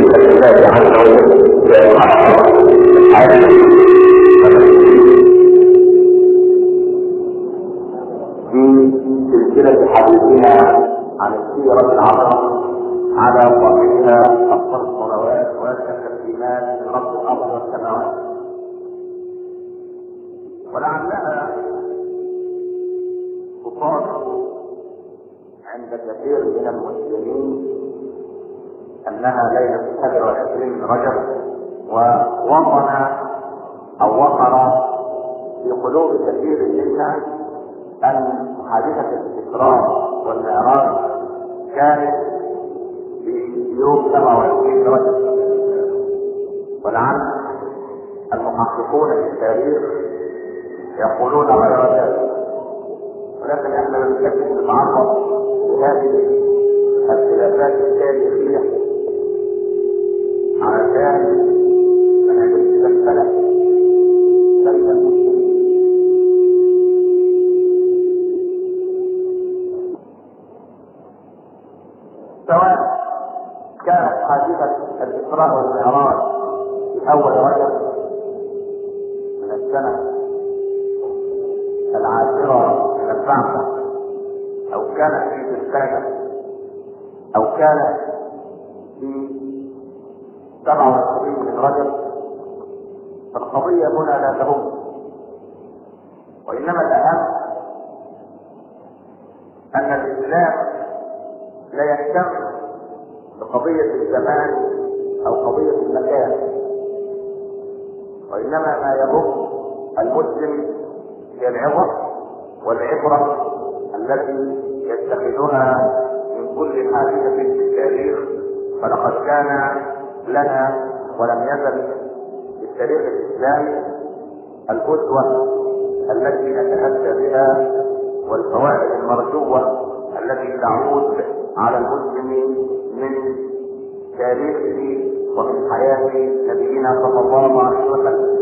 الله عز وجل في سلسلة حديثنا عن السيرة العظمى على صاحبها أفضل الصلوات وأشرف الإيمان من رب الأرض والسماوات ولعلها تصادف عند كثير من المسلمين انها ليله 27 من رجب ووطن او وقر في قلوب كثير منا ان حادثه الاسراء والمعراج كانت في يوم 27 رجب ولعل المحققون في التاريخ يقولون غير ذلك ولكن احنا بنتكلم نتعرض لهذه الخلافات التاريخيه علشان ما نعملش مشكله بين المسلمين سواء كانت حادثه الاسراء والمعراج في اول رجب من السنه العاشرة من البعثة أو كانت في ذي القعدة أو كانت في 27 من رجب فالقضية هنا لا تهم وإنما الأهم أن الإسلام لا يهتم بقضية الزمان أو قضية المكان وإنما ما يهم المسلم هي العبر والعبرة التي يتخذها من كل حادثة في التاريخ فلقد كان لنا ولم يزل في التاريخ الإسلامي الأسوة التي نتأتى بها والفوائد المرجوة التي تعود على المسلم من تاريخه ومن حياة نبينا صلى الله عليه وسلم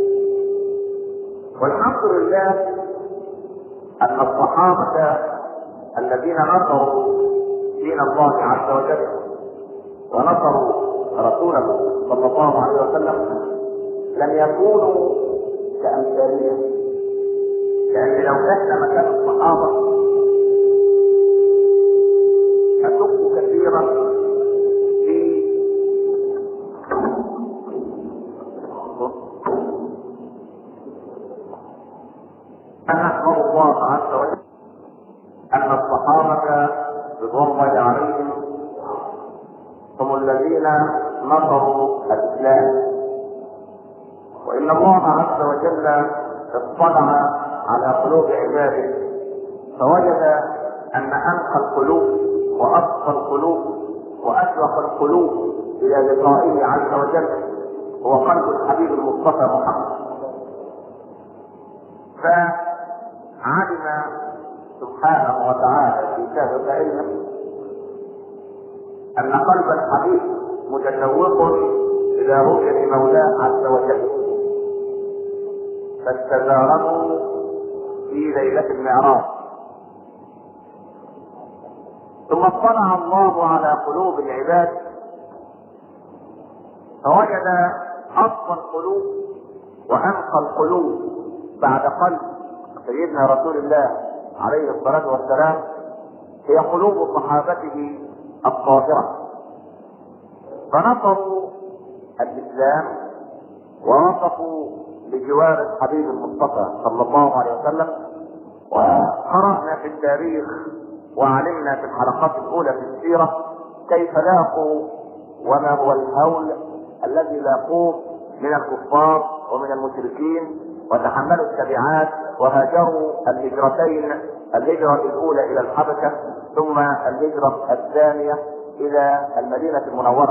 والحمد لله ان الصحابه الذين نصروا دين الله عز وجل ونصروا رسوله صلى الله عليه وسلم لم يكونوا كامثالنا لان لو احنا مكان الصحابه نشك كثيرا في أن نحمد الله عز وجل أن الصحابة رضوان الله عليهم هم الذين نصروا الإسلام وإن الله عز وجل اطلع على قلوب عباده فوجد أن أنقى القلوب وأصفى القلوب وأشرق القلوب إلى لقائه عز وجل هو قلب الحبيب المصطفى محمد فعلم سبحانه وتعالى في كتاب علمه ان قلب الحبيب متشوق الى رؤيه مولاه عز وجل فاستزاره في ليله المعراج ثم اطلع الله على قلوب العباد فوجد اصفى القلوب وانقى القلوب بعد قلب سيدنا رسول الله عليه الصلاة والسلام هي قلوب صحابته الطاهرة فنصروا الإسلام ووقفوا بجوار الحبيب المصطفى صلى الله عليه وسلم وقرأنا في التاريخ وعلمنا في الحلقات الأولى في السيرة كيف لاقوا وما هو الهول الذي لاقوه من الكفار ومن المشركين وتحملوا التبعات وهاجروا الهجرتين الهجرة الأولى إلى الحبشة ثم الهجرة الثانية إلى المدينة المنورة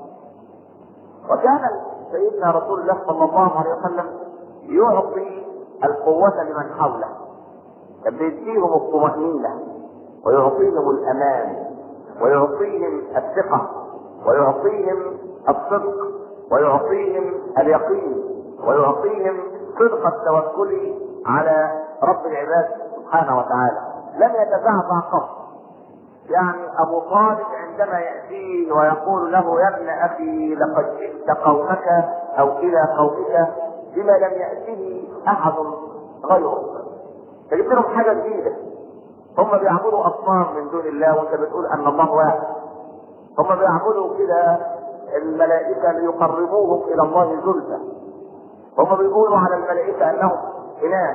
وكان سيدنا رسول الله صلى الله عليه وسلم يعطي القوة لمن حوله كان بيديهم الطمأنينة ويعطيهم الأمان ويعطيهم الثقة ويعطيهم الصدق ويعطيهم اليقين ويعطيهم صدق التوكل على رب العباد سبحانه وتعالى لم يتزعزع قط يعني ابو طالب عندما يأتيه ويقول له يا ابن أخي لقد جئت قومك أو إلى قومك بما لم يأته أحد غيرك فجبت لهم حاجة جديدة هم بيعبدوا أصنام من دون الله وأنت بتقول أن الله واحد هم بيعبدوا كده الملائكة ليقربوهم إلى الله زلفى هم بيقولوا على الملائكة أنهم إناث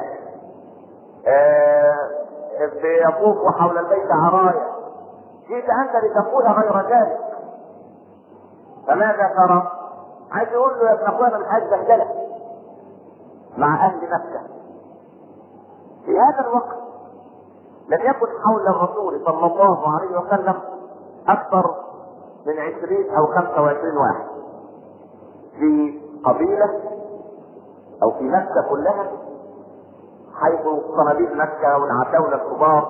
آه بيطوفوا حول البيت عرايا جئت انت لتقول غير ذلك فماذا ترى؟ عايز يقول له يا ابن اخوانا مش عايز بهدله مع اهل مكه في هذا الوقت لم يكن حول الرسول صلى الله عليه وسلم اكثر من عشرين او خمسة وعشرين واحد في قبيلة او في مكة كلها حيث صناديق مكة والعتاولة الكبار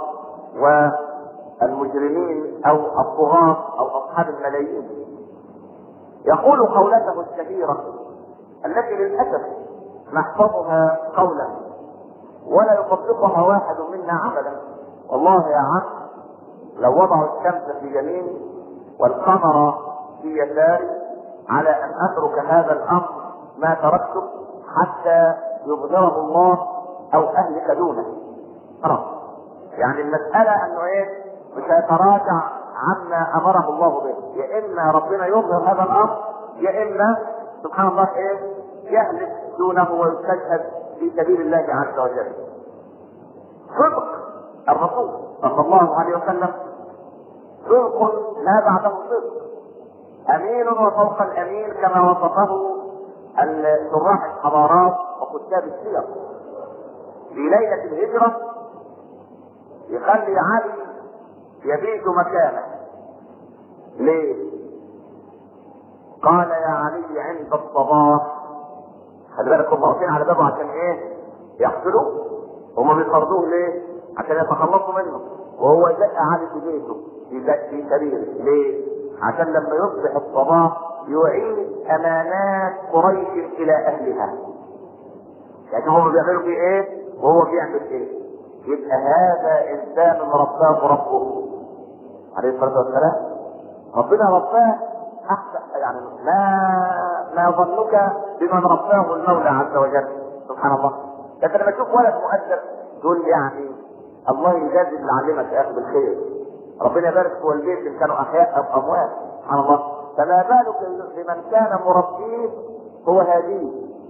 والمجرمين او الطغاة او اصحاب الملايين يقول قولته الشهيرة التي للأسف نحفظها قولا ولا يطبقها واحد منا عملا والله يا عم لو وضعوا الشمس في يميني والقمر في يساري على ان اترك هذا الامر ما تركته حتى يبذره الله او اهلك دونه خلاص يعني المسألة انه ايه مش هيتراجع عما امره الله به يا اما ربنا يظهر هذا الامر يا اما سبحان الله ايه يهلك دونه ويستشهد في سبيل الله عز وجل صدق الرسول صلى الله عليه وسلم صدق لا بعده صدق امين وفوق الامين كما وصفه شراح الحضارات وكتاب السير في ليلة الهجرة يخلي علي يبيت مكانه ليه؟ قال يا علي عند الصباح خلي بالك هم واقفين على بابه عشان ايه؟ يقتلوه هم بيطردوه ليه؟ عشان يتخلصوا منه وهو زق علي في بيته في في سريره ليه؟ عشان لما يصبح الصباح يعيد امانات قريش الى اهلها يعني هم بيعملوا فيه ايه وهو بيعمل ايه يبقى هذا انسان رباه ربه عليه الصلاه والسلام ربنا رباه احسن يعني ما ما ظنك بمن رباه المولى عز وجل سبحان الله لكن لما تشوف ولد مؤدب تقول يعني الله يجازي اللي علمك يا اخي بالخير ربنا يبارك في والديك ان كانوا احياء او اموات سبحان الله فما بالك بمن كان مربيه هو هاديه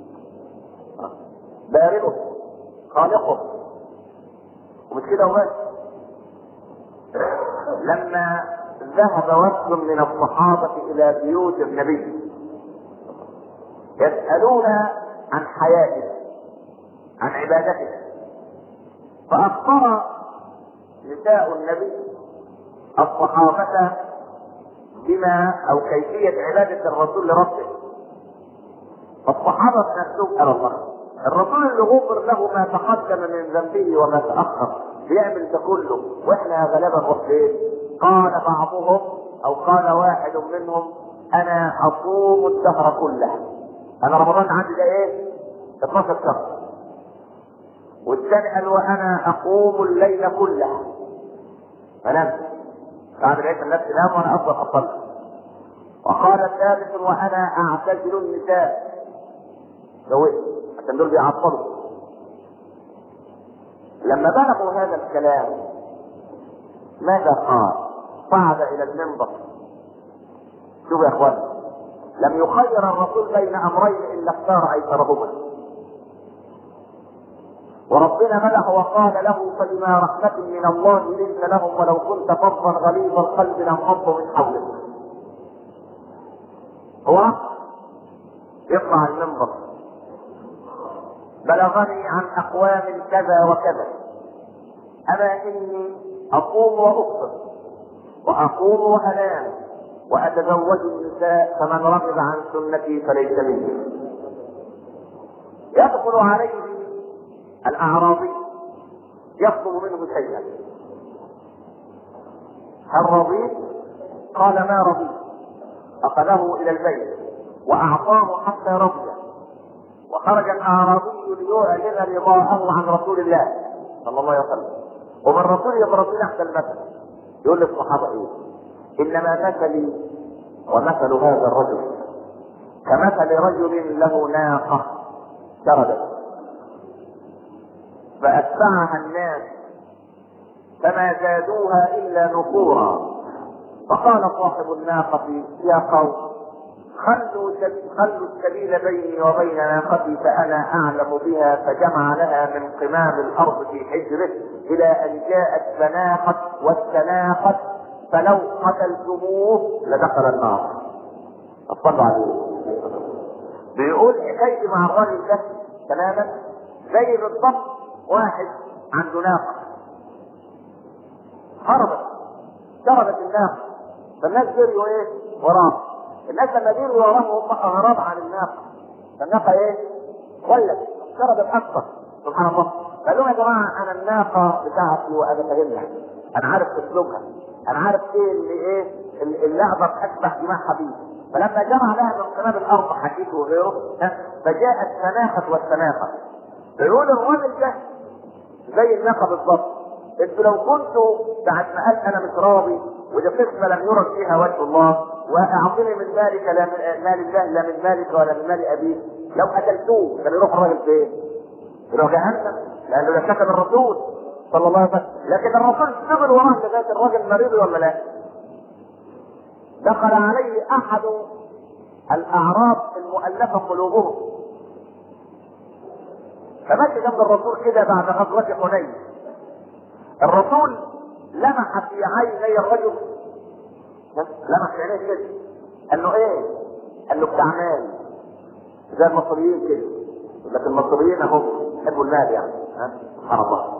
بارئه خالقه ومش كده وبس لما ذهب وفد من الصحابة إلى بيوت النبي يسألون عن حياته عن عبادته فأخبر نساء النبي الصحابة بما أو كيفية عبادة الرسول لربه فالصحابة نفسهم على الله الرسول اللي غفر له ما تقدم من ذنبه وما تأخر بيعمل ده كله واحنا غلبا نروح فين؟ قال بعضهم او قال واحد منهم انا اصوم الدهر كله انا رمضان عندي ده ايه؟ 12 شهر والثاني قال وانا اقوم الليل كله فنام بعد العشاء الناس تنام وانا افضل اصلي وقال الثالث وانا اعتزل النساء زوجت عشان دول بيعطلوا لما بلغوا هذا الكلام ماذا قال؟ صعد الى المنبر شوفوا يا اخوان لم يخير الرسول بين امرين الا اختار ايسرهما وربنا مدح وقال له فبما رحمة من الله لنت لهم ولو كنت فظا غليظ القلب لانفضوا من حولك. هو يطلع المنبر بلغني عن اقوام كذا وكذا اما اني اقوم وافطر واقوم وانام واتزوج النساء فمن رغب عن سنتي فليس مني يدخل عليه الاعرابي يطلب منه شيئا هل رضيت قال ما رضيت اخذه الى البيت واعطاه حتى رضي وخرج الاعرابي ليعلن رضاءه عن رسول الله صلى الله عليه وسلم ومن رسول يضرب لنا احسن المثل يقول للصحابه ايه انما مثلي ومثل هذا الرجل كمثل رجل له ناقه شردت فاتبعها الناس فما زادوها الا نفورا فقال صاحب الناقه يا قوم خلوا خلوا السبيل بيني وبين ناقتي فانا اعلم بها فجمع لها من قمام الارض في حجره الى ان جاءت فناقت واستناقت فلو قتلتموه لدخل النار. اطلع عليه. بيقول حكايتي مع الراجل ده تماما زي بالضبط واحد عنده ناقه هربت شربت الناقه فالناس جريوا ايه وراه الناس لما جروا وراه هم اغراب عن الناقه فالناقه ايه ولت شربت اكثر سبحان الله قال لهم يا جماعه انا الناقه بتاعتي وانا فاهمها انا عارف اسلوبها انا عارف ايه اللي ايه اللعبه اشبه دماء حبيبي فلما جمع لها من قمام الارض حديث وغيره فجاءت فناخت والسناقه بيقول الراجل ده زي الناقه بالظبط انتوا لو كنتوا بعد ما قال انا مش راضي ودي قسمه لم يرد فيها وجه الله واعطني من مالك لا من مال الله لا من مالك ولا من مال ابيك لو قتلتوه كان يروح الراجل فين؟ يروح جهنم لانه ده كتب الرسول صلى الله عليه وسلم لكن الرسول فضل وراه لغايه الراجل مريض ولا لا؟ دخل عليه احد الاعراب المؤلفه قلوبهم فمشي جنب الرسول كده بعد غزوه حنين الرسول لمح في عيني الرجل لمح في عينيه كده قال له ايه؟ قال له بتاع مال زي المصريين كده لكن المصريين اهم يحبوا المال يعني ها سبحان الله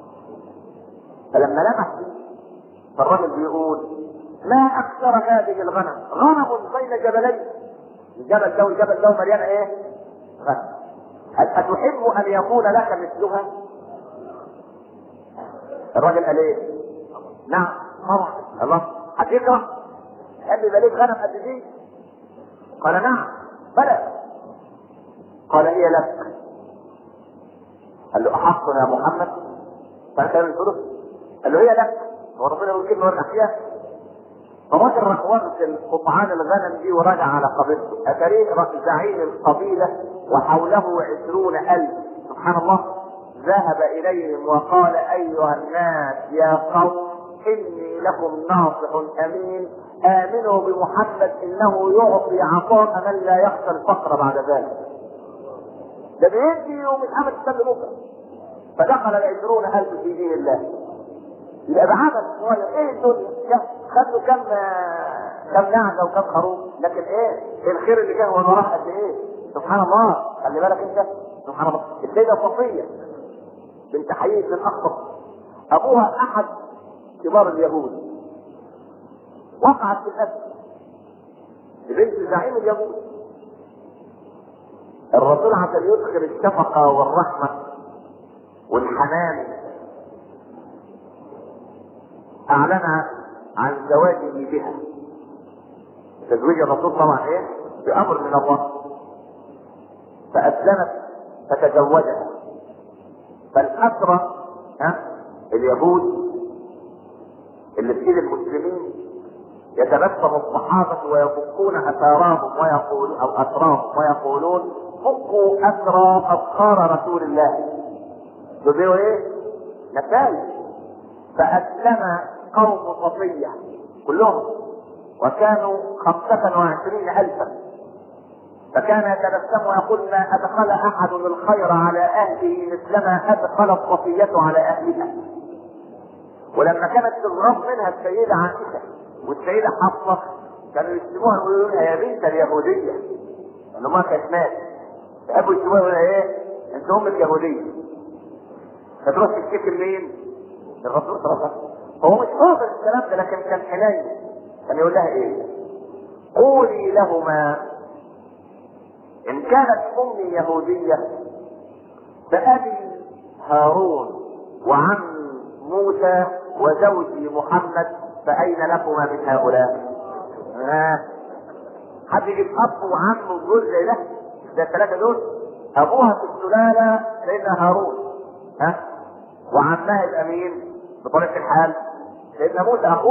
فلما لمح فالرجل بيقول ما اكثر هذه الغنم غنم بين جبلين الجبل ده والجبل ده مليان ايه؟ غنم هل أتحب أن يكون لك مثلها؟ الراجل قال ايه؟ نعم طبعا الله هتكره؟ تحب يبقى ليك غنم قد دي؟ قال نعم بلى قال هي لك قال له احق يا محمد فانت الفلوس قال له هي لك هو ربنا يقول كلمه ولا فيها فراجل راح واخد قطعان الغنم دي وراجع على قبيلته اتاريه زعيم القبيله وحوله عشرون الف سبحان الله ذهب اليهم وقال ايها الناس يا قوم اني لكم ناصح امين امنوا بمحمد انه يعطي عطاء من لا يخشى الفقر بعد ذلك ده بيدي ومش عامل تسلم بكره فدخل العشرون الف في دين الله يبقى بعمل صغير ايه الدنيا خدوا كم كم نعجه وكم خروف لكن ايه الخير اللي جه وراه قد ايه سبحان الله خلي بالك انت سبحان الله السيده صفيه بنت حيي بن اخطب ابوها احد كبار اليهود وقعت في الاسد بنت زعيم اليهود الرسول عشان يدخل الشفقه والرحمه والحنان اعلن عن زواجه بها تزويج الرسول طبعا ايه بامر من الله فاسلمت فتزوجها فالاسرى ها اليهود اللي في ايد المسلمين يتبسم الصحابة ويفكون أثارهم ويقول أو أسراهم ويقولون فكوا أسرى أبخار رسول الله. دول إيه؟ نتائج فأسلم قوم صفية كلهم وكانوا خمسة وعشرين ألفا فكان يتبسم ويقول ما أدخل أحد الخير على أهله مثلما أدخلت صفية على أهلها ولما كانت تغرب منها السيدة عائشة والسيدة حفصة كانوا يسلموها يقولوا لها يا بنت اليهودية لأن ما كانت مات فأبوا يسلموها يقولوا ايه أنت أمك يهودية فتروح تشتكي لمين؟ للرسول صلى الله عليه وسلم هو مش فاضل الكلام ده لكن كان حنين كان يقول لها ايه؟ قولي لهما ان كانت امي يهوديه فابي هارون وعمي موسى وزوجي محمد فاين لكما من هؤلاء؟ آه. حد يجيب اب وعم وجوز زي ده ده الثلاثه دول ابوها في السلاله سيدنا هارون ها وعمها الامين بطريقه الحال سيدنا موسى اخوه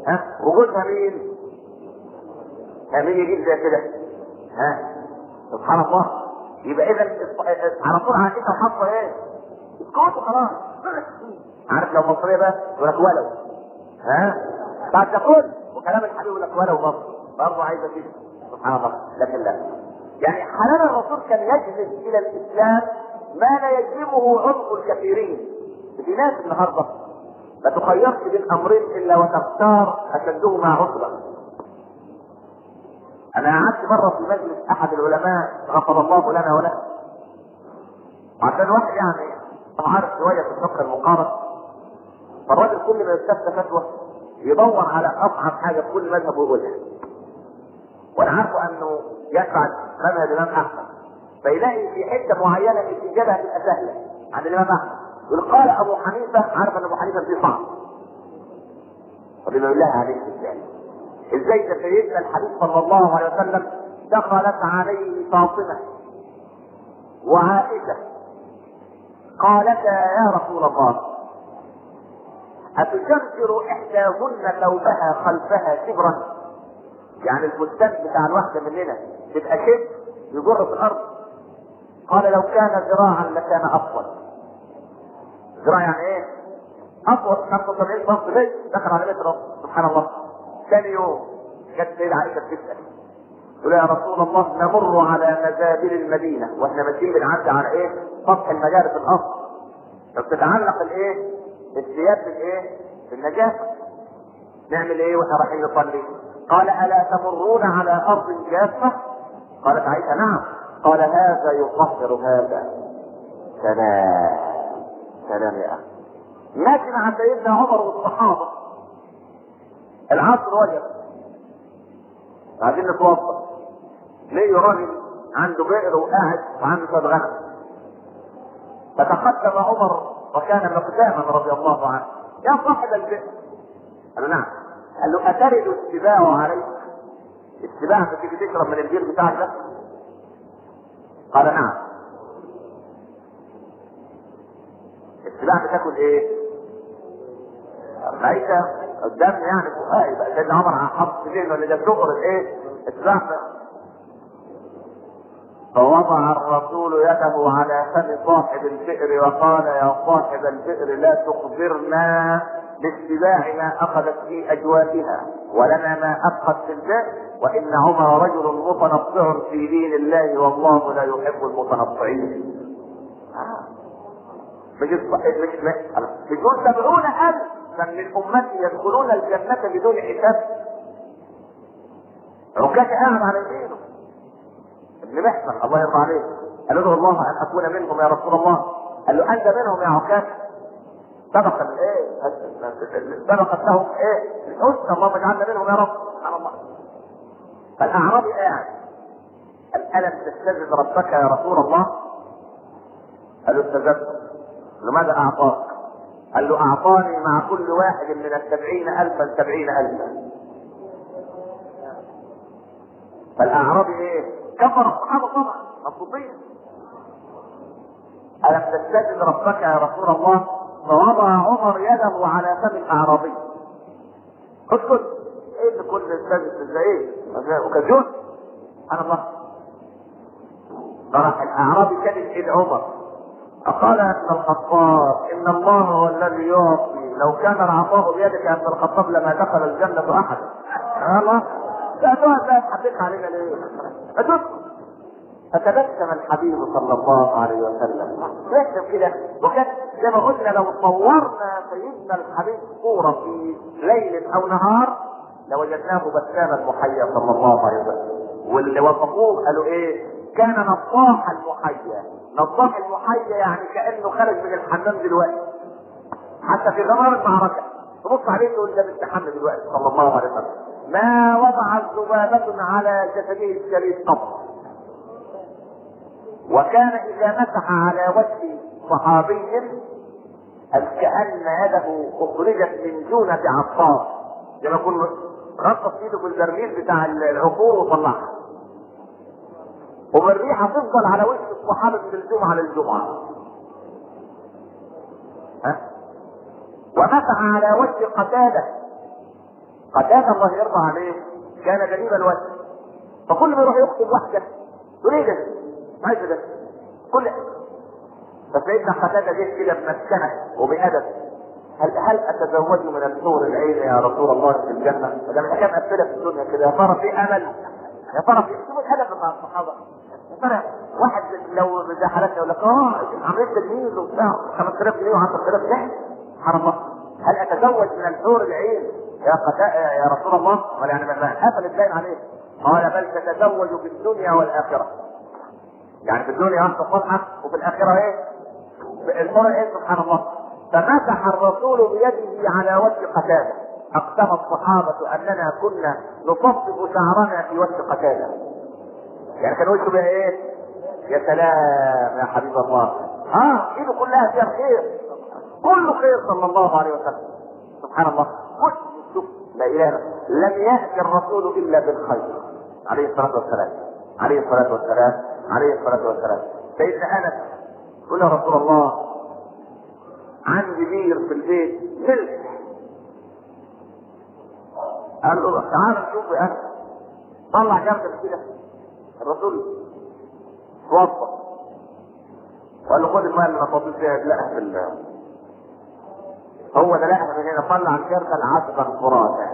ها وجودها مين؟ مين يجيب زي كده؟ ها سبحان الله يبقى اذا على طول عائشه وحفصه ايه؟ اسكتوا خلاص عارف لو مصريه بقى يقول لك ولو ها بعد تقول وكلام الحبيب يقول لك ولو برضه برضه عايزه كده سبحان الله لكن لا يعني حنان الرسول كان يجلب الى الاسلام ما لا يجلبه عمق الكثيرين في ناس النهارده ما تخيرش بين امرين الا وتختار اشدهما عقبه انا قعدت مره في مجلس احد العلماء غفر الله لنا وله عشان واحد يعني عارف شويه في الفقه المقارن فالراجل كل ما يستفتى فتوى يدور على اصعب حاجه في كل مذهب ويقولها وانا عارفه انه يتبع مذهب الامام احمد فيلاقي في حته معينه الاجابه هتبقى سهله عن الامام احمد يقول قال ابو حنيفه عارف ان ابو حنيفه فيه صعب فبما بالله عليك ازاي ازاي ده سيدنا الحبيب صلى الله عليه وسلم دخلت عليه فاطمه وعائشه قالتا يا رسول الله أتشرشر إحداهن ثوبها خلفها شبرا يعني الفستان بتاع الواحدة مننا تبقى شبر يجر في الأرض قال لو كان ذراعا لكان أطول ذراع يعني إيه؟ أطول 75 سم ليه؟ دخل على بيت رب سبحان الله ثاني يوم جت سيدة عائشة بتسأل تقول يا رسول الله نمر على مزابل المدينة واحنا ماشيين بنعدي على ايه؟ سطح المجاري في الأرض فبتتعلق الايه؟ الثياب بالايه؟ بالنجاسة نعمل ايه واحنا رايحين نصلي؟ قال ألا تمرون على أرض جافة؟ قالت عائشة نعم قال هذا يطهر هذا سلام سلام يا أخي ماشي مع سيدنا عمر والصحابة العصر وجب عايزين نتوضا ليه راجل عنده بئر وقاعد وعنده شويه غنم فتقدم عمر وكان مقداما رضي الله عنه يا صاحب البئر قال له نعم قال له اترد السباع عليك السباع انت تيجي تشرب من البير بتاعك ده قال نعم السباع بتاكل ايه العيشة قدام يعني فقهاء يبقى سيدنا عمر حط في ذهنه ان ده بتقر الايه؟ السباع فوضع الرسول يده على فم صاحب البئر وقال يا صاحب البئر لا تخبرنا بالسباع ما اخذت في اجوافها ولنا ما ابقت في البئر وان عمر رجل متنطع في دين الله والله لا يحب المتنطعين. مش مش مش دول سبعون الفا من امتي يدخلون الجنه بدون حساب. عكاش قاعد على يمينه ابن محسن الله يرضى عليه قال له الله ان اكون منهم يا رسول الله قال له انت منهم يا عكاش سبق الايه سبقت لهم ايه الحسنى اللهم اجعلنا منهم يا رب سبحان الله فالاعرابي قاعد قال الم تستجد ربك يا رسول الله قال له استجبت قال له ماذا اعطاك قال له اعطاني مع كل واحد من السبعين الفا سبعين الفا فالاعرابي ايه كفر الصحابه طبعا مبسوطين الم تستجد ربك يا رسول الله فوضع عمر يده على فم الاعرابي اسكت ايه اللي كل السادس ازاي ايه وكجون سبحان الله فراح الاعرابي كان ايد عمر فقال يا ابن الخطاب ان الله هو الذي يعطي لو كان العطاء بيدك يا ابن الخطاب لما دخل الجنه احد سبحان الله لا تقعد بقى تحدث علينا ليه؟ ادوس فتبسم الحبيب صلى الله عليه وسلم بسم كده وكان زي ما قلنا لو صورنا سيدنا الحبيب صوره في ليل او نهار لوجدناه بساما محيا صلى الله عليه وسلم واللي وصفوه قالوا ايه؟ كان نصاح المحيا نصاح المحيا يعني كانه خرج من الحمام دلوقتي حتى في غمار المعركه تبص عليه تقول ده مستحمى دلوقتي صلى الله عليه وسلم ما وضعت ذبابة على جسده الشريف قط وكان إذا مسح على وجه صحابي كأن يده أخرجت من جونة عطار زي ما يكون غطس ايده في البرميل بتاع العقور وطلعها والريحة تفضل على وجه الصحابة من الجمعة للجمعة ها؟ ومسح على وجه قتادة قتادة الله يرضى عليه كان غريب الوجه فكل ما يروح يخطب واحدة يقول ايه ده؟ عايز ده كل فسيدنا قتادة جه كده بمسكنة وبأدب هل هل اتزوج من الحور العين يا رسول الله في الجنة؟ وده من حاجات مقفلة في الدنيا كده يا ترى في امل؟ يا ترى في شوف الادب مع الصحابة يا ترى واحد لو زي حالتنا يقول لك اه عملت تجميل وبتاع 5000 جنيه و10000 لا سبحان الله هل اتزوج من الحور العين يا قتاء يا رسول الله؟ قال يعني ما قفلت باين عليه قال بل تتزوج في الدنيا والاخره يعني في الدنيا انت فرحه وفي الاخره ايه؟ الحور العين سبحان الله فمسح الرسول بيده على وجه قتاده اقسم الصحابه اننا كنا نصفف شعرنا في وجه قتاده يعني كان وشه بقى ايه؟ يا سلام يا حبيب الله اه ايده كلها فيها الخير كله خير صلى الله عليه وسلم سبحان الله كل شوف لا اله لم ياتي الرسول الا بالخير عليه الصلاه والسلام عليه الصلاه والسلام عليه الصلاه والسلام سيدنا انس يقول يا رسول الله عندي بير في البيت ملك قال له تعال نشوف يا انس طلع جنبك كده الرسول توضى وقال له خد الماء اللي انا فاضي فيها لا في ال هو ده لا من هنا طلع الجردل عذبا فراتا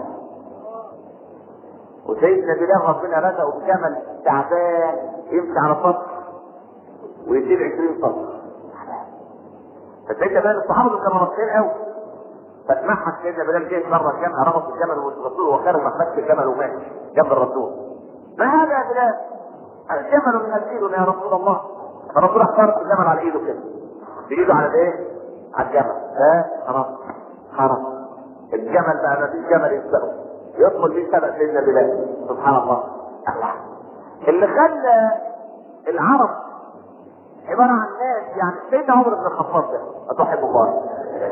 وسيدنا بلال ربنا رزقه بجمل تعبان يمشي على سطح ويشيل 20 سطح فسيدنا بلال الصحابه دول كانوا ناقصين قوي فتمحك سيدنا بلال جه مره كان ربط الجمل والرسول وخارج مخبش الجمل وماشي جنب الرسول ما هذا يا بلال؟ الجمل من الإيد يا رسول الله فالرسول اختار الجمل على ايده كده بايده على الايه؟ على الجمل ها خلاص خلاص الجمل بقى ما فيش جمل يسبقه يدخل فيه سبق سيدنا بلال سبحان الله الله اللي خلى العرب عبارة عن ناس يعني سيدنا عمر بن الخطاب ده أتحب الله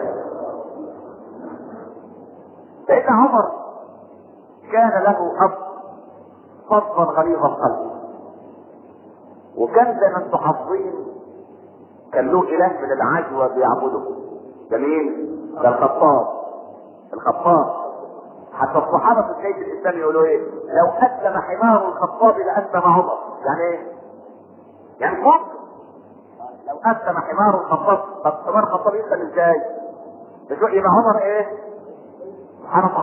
سيدنا عمر كان له أب فظا غليظ القلب وكان زي ما انتم حافظين كان له اله من العجوه بيعبده ده مين؟ ده الخطاب الخطاب حتى الصحابه في بدايه الاسلام يقولوا ايه؟ لو اسلم حمار الخطاب لاسلم عمر يعني ايه؟ يعني ممكن لو اسلم حمار الخطاب طب حمار الخطاب يسلم ازاي؟ يبقى عمر ايه؟ سبحان الله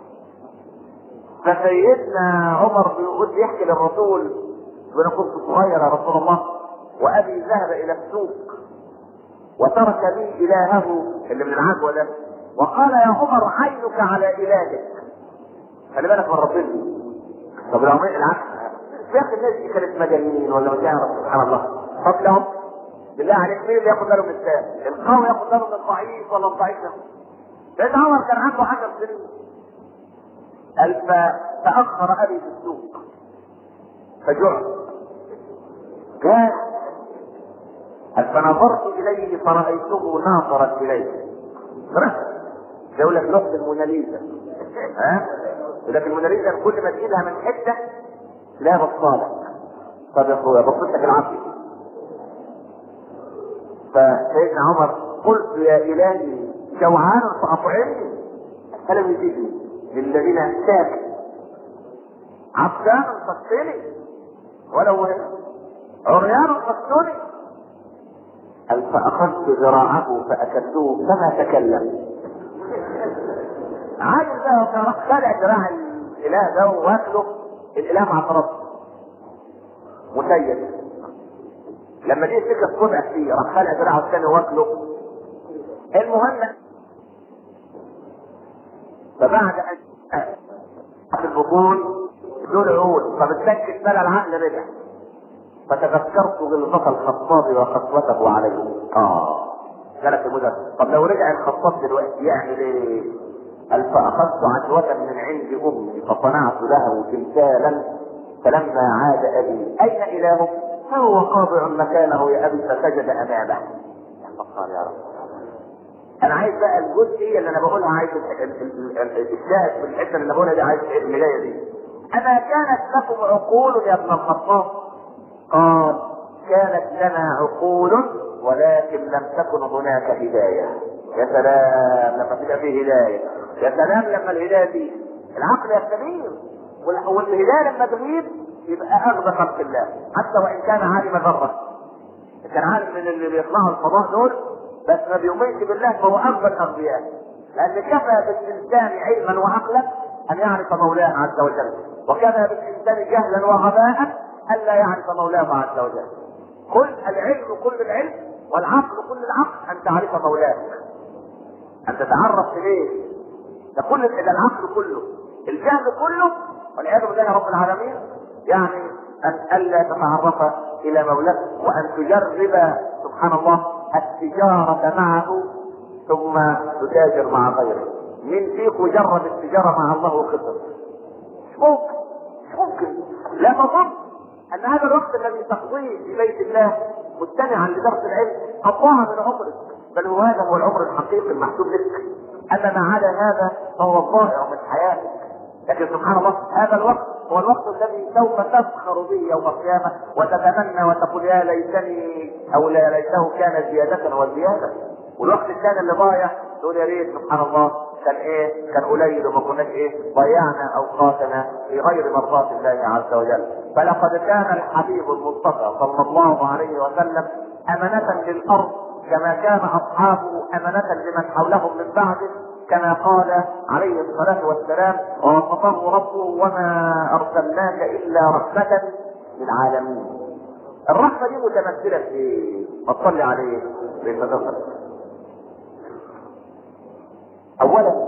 فسيدنا عمر بيقول يحكي للرسول وانا كنت صغير يا رسول الله وابي ذهب الى السوق وترك لي الهه اللي من العدوى ده وقال يا عمر عينك على الهك خلي بالك من ربنا طب لو العكس يا اخي الناس دي كانت مجانين ولا مش عارف سبحان الله طب لهم بالله عليك مين اللي ياخد باله من السائل؟ القوي ياخد باله من الضعيف ولا الضعيف ياخد سيدنا عمر كان عنده 10 سنين قال فتأخر أبي في السوق فجعت كان فنظرت اليه فرأيته ناظرا اليه يقول لك لحظة الموناليزا ها يقول لك الموناليزا كل ما تجيبها من حتة لا بصالك طب يا اخويا بصيت لك العافية فسيدنا عمر قلت يا الهي جوعان فاطعمني فلم يجدني للذين اهتاك عطشان فاغسلني ولو عريان قصوني قال فأخذت ذراعه فأكلته فما تكلم عايز ده كان خلع ذراع الإله ده واكله الإله مع طرفه مسيد لما جه سكة صنع فيه راح خلع ذراعه الثاني واكله المهم فبعد أن في البطون دول عود فبتسكت بلا العقل رجع فتذكرت غلظة الخطاب وخطوته عليه اه جلس المدرس طب لو رجع الخطاب دلوقتي يعمل ايه؟ قال فاخذت عجوة من عند امي فصنعت له تمثالا فلما عاد ابي اين الهه؟ فهو خاضع مكانه يا ابي فسجد امامه يا فقار يا رب انا عايز بقى الجزئيه اللي انا بقولها عايز الشاهد في الحته اللي بقولها دي عايز اللي جايه دي اما كانت لكم عقول يا ابن الخطاب قال كانت لنا عقول ولكن لم تكن هناك هداية يا سلام لما تبقى فيه هداية يا سلام لما الهداية دي العقل يستنير وال- والهلال لما تغيب يبقى اغبى خلق الله حتى وان كان عالم ذره كان عالم من اللي بيطلعوا الفضاء دول بس ما بيؤمنش بالله فهو اغبى الاغبياء لان كفى بالانسان علما وعقلا ان يعرف مولاه عز وجل وكفى بالانسان جهلا وغباء الا يعرف مولاه عز وجل كل العلم كل العلم والعقل كل العقل ان تعرف مولاك ان تتعرف اليه ده كل ده العقل كله الجهل كله والعياذ بالله رب العالمين يعني ان الا تتعرف الى مولاك وان تجرب سبحان الله التجاره معه ثم تتاجر مع غيره من فيكم جرب التجاره مع الله وخسر مش ممكن مش ممكن لا تظن ان هذا الوقت الذي تقضيه في بيت الله مستمعا لدرس العلم قطعها من عمرك بل هو هذا هو العمر الحقيقي المحسوب لك اما ما عدا هذا فهو الضائع من حياتك لكن سبحان الله هذا الوقت هو الوقت الذي سوف تفخر به يوم القيامه وتتمنى وتقول يا ليتني او لا ليته كان زياده وزياده والوقت الثاني اللي ضايع تقول يا ريت سبحان الله كان ايه كان قليل وما كناش ايه ضيعنا اوقاتنا في غير مرضات الله عز وجل فلقد كان الحبيب المصطفى صلى الله عليه وسلم امانه للارض كما كان اصحابه امانه لمن حولهم من بعده كما قال عليه الصلاه والسلام ووصفه ربه وما ارسلناك الا رحمه للعالمين الرحمه دي متمثله في ايه؟ ما تصلي عليه بيتذكر اولا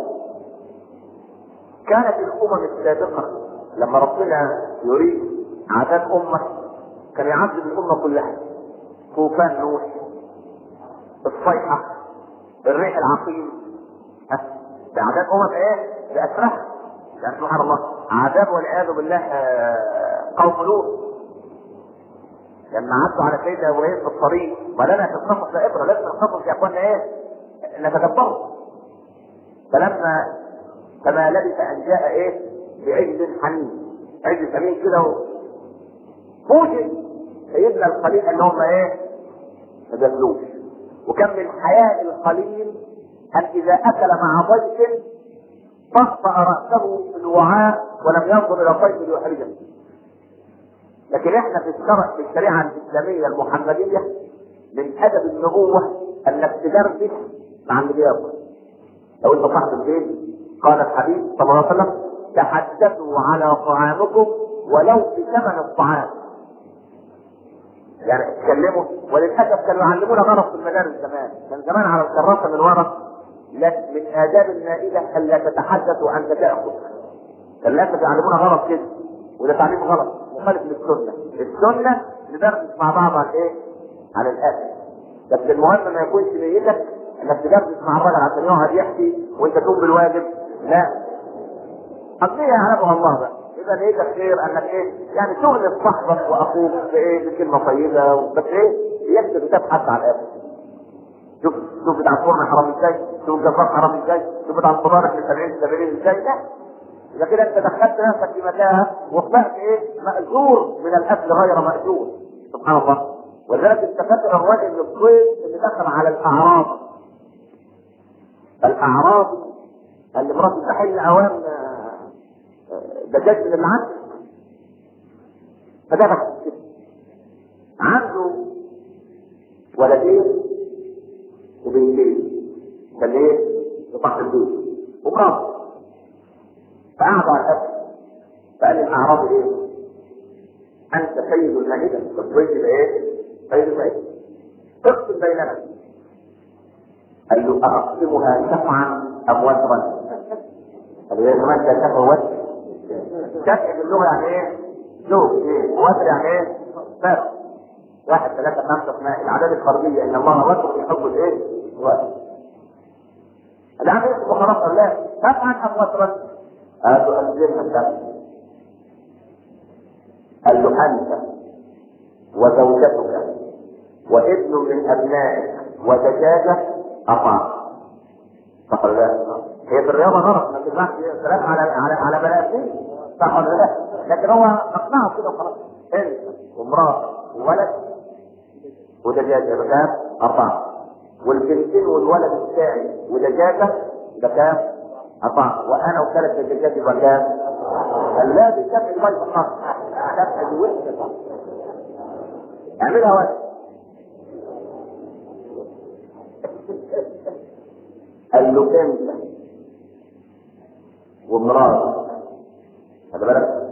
كانت الامم السابقه لما ربنا يريد عذاب امه كان يعذب الامه كلها طوفان نوح الصيحه الريح العقيم أه، ده عذاب امم ايه؟ باسرها يعني سبحان الله عذاب والعياذ بالله آه، قوم لوط لما عدوا على سيدنا ابراهيم في الطريق ما لنا في القصص لا ابره لازم القصص يا اخوانا ايه؟ نتدبره فلما فما لبث ان جاء ايه؟ بعجل حنين عجل سمين كده و- فوجئ سيدنا الخليل ان هم ايه؟ ما بياكلوش وكان من حياء الخليل ان اذا اكل مع ضيف طأطأ رأسه في الوعاء ولم ينظر الى الضيف ليحرجه لكن احنا في الشرع في الشريعه الاسلاميه المحمديه من ادب النبوه انك تدردش مع اللي بياكل لو انت صاحب البيت قال الحبيب صلى الله عليه وسلم تحدثوا على طعامكم ولو بثمن الطعام يعني اتكلموا وللاسف كانوا يعلمونا غلط في المدارس زمان كان زمان على الكراسه من ورا لا- من اداب المائده الا تتحدث انت تاكل كان للاسف يعلمونا غلط كده وده تعليم غلط مخالف للسنه السنه ندردش مع بعض عن ايه؟ عن الاكل بس المهم ما يكونش نيتك انك تدردش مع الراجل عشان يقعد يحكي وانت تقوم بالواجب لا قضية يعلمها الله بقى إذا نيتك خير أنك إيه يعني تغلب صاحبك وأخوك بإيه بكلمة طيبة بس إيه يكتب كتاب حتى على الآخر شوف شوف بتاع الفرن حرام ازاي شوف الجزار حرام ازاي شوف بتاع الخضار من 70 70 ازاي لا اذا كده انت دخلت نفسك في متاهه وطلعت ايه مأجور من الاكل غير مأجور سبحان الله ولذلك انت فاكر الراجل الصيد اللي دخل على الاعراض الاعراض اللي مراته تحل اوام آه، آه، دجاج من اللي عندك فدخل عنده ولدين وبنتين كان ايه؟ يطلع البيت ومراته فقعدوا على الاكل فقال الاعراب ايه؟ انت سيد المائده الضيف يبقى ايه؟ سيد المائده اقسم بيننا قال له اقسمها شفعا ام وترا؟ قال له يا زمان ده شفع وتر شفع باللغه يعني ايه؟ زوج ايه؟ وتر يعني ايه؟ فرق واحد ثلاثة خمسة اثنين الأعداد الفردية إن الله وتر يحب الإيه؟ الوتر. الآن يكتب خلاص قال لا تفعل أم وترا؟ قال له ألزمها الدم. قال له أنت وزوجتك وابن من أبنائك ودجاجة أطاع. صح ولا لا؟ هي في الرياضة غلط ما تنفعش كلام على على على بني آدمين صح ولا لا؟ لكن هو أقنعه كده وخلاص أنت وامرأة وولد ودجاجة بكام؟ أربعة والبنتين والولد الثاني ودجاجة بكام؟ أربعة وأنا وثلاث دجاجات يبقى كام؟ قال لا دي سبع البيض فقط سبع دي وحدة فقط اعملها واحد قال له انت ومراتك خد بالك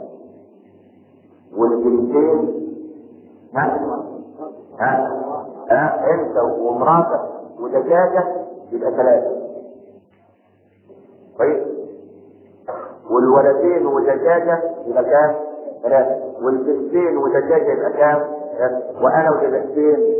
والبنتين ها ها ها انت ومراتك ودجاجه يبقى ثلاثه كويس والولدين ودجاجه يبقى كام؟ ثلاثه والبنتين ودجاجه يبقى كام؟ ثلاثة. وانا ودجاجتين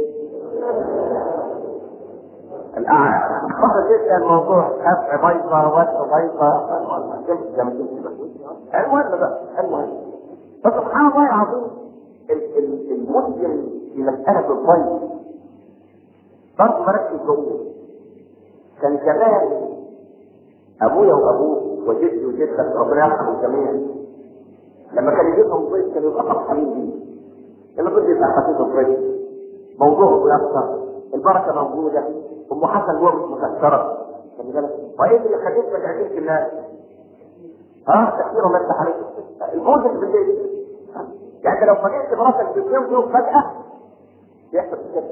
الأعلى مرة جدا الموضوع سبع بيضة وش بيضة جمع المهم بقى المهم فسبحان الله العظيم ال- ال- المسلم في مسألة الضيف برضه مركز جوه كان زمان أبويا وأبوه وجدي وجدك ربنا يرحم الجميع لما كان يجيبهم ضيف كانوا يبقى فرحانين بيه لما كنت يبقى خفيف الضيف موضوعه يخسر البركه موجوده ام حسن جوه مش مكسره خلي بالك وايه اللي يخليك ما تعجبش الناس؟ اه تكفير الله يفتح عليك الجوز اللي بالليل يعني انت لو فاجئت مراتك باليوم يوم فجاه يحصل كده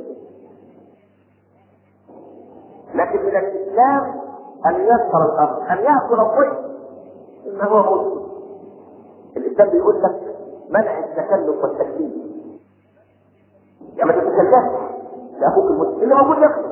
لكن من الاسلام ان يسر الامر ان ياكل الضيف انه هو موجود الاسلام بيقول لك منع التكلف والتكليف يعني ما تتكلفش لاخوك المسلم اللي موجود ياكله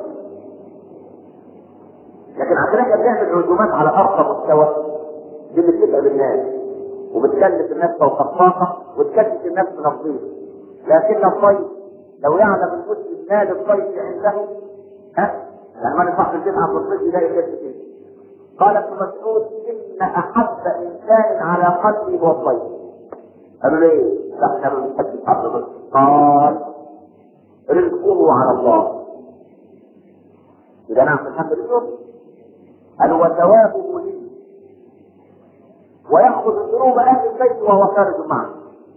لكن عشان احنا بنعمل عزومات على ارقى مستوى دي بتبقى بالناس وبتكلف الناس فوق الطاقه وتكلف الناس من الضيف لكن الضيف لو يعلم المسلم مال الضيف عنده ها يعني ما نصح البيت عن الضيف لا يكلف فيه قال ابن مسعود ان احب انسان على قلبي هو الضيف قالوا ليه؟ لا احنا ما بنحبش حد الضيف قال رزقه على الله إذا نعم الحمد لله قال وثوابه لي ويأخذ ذنوب أهل البيت وهو خارج معه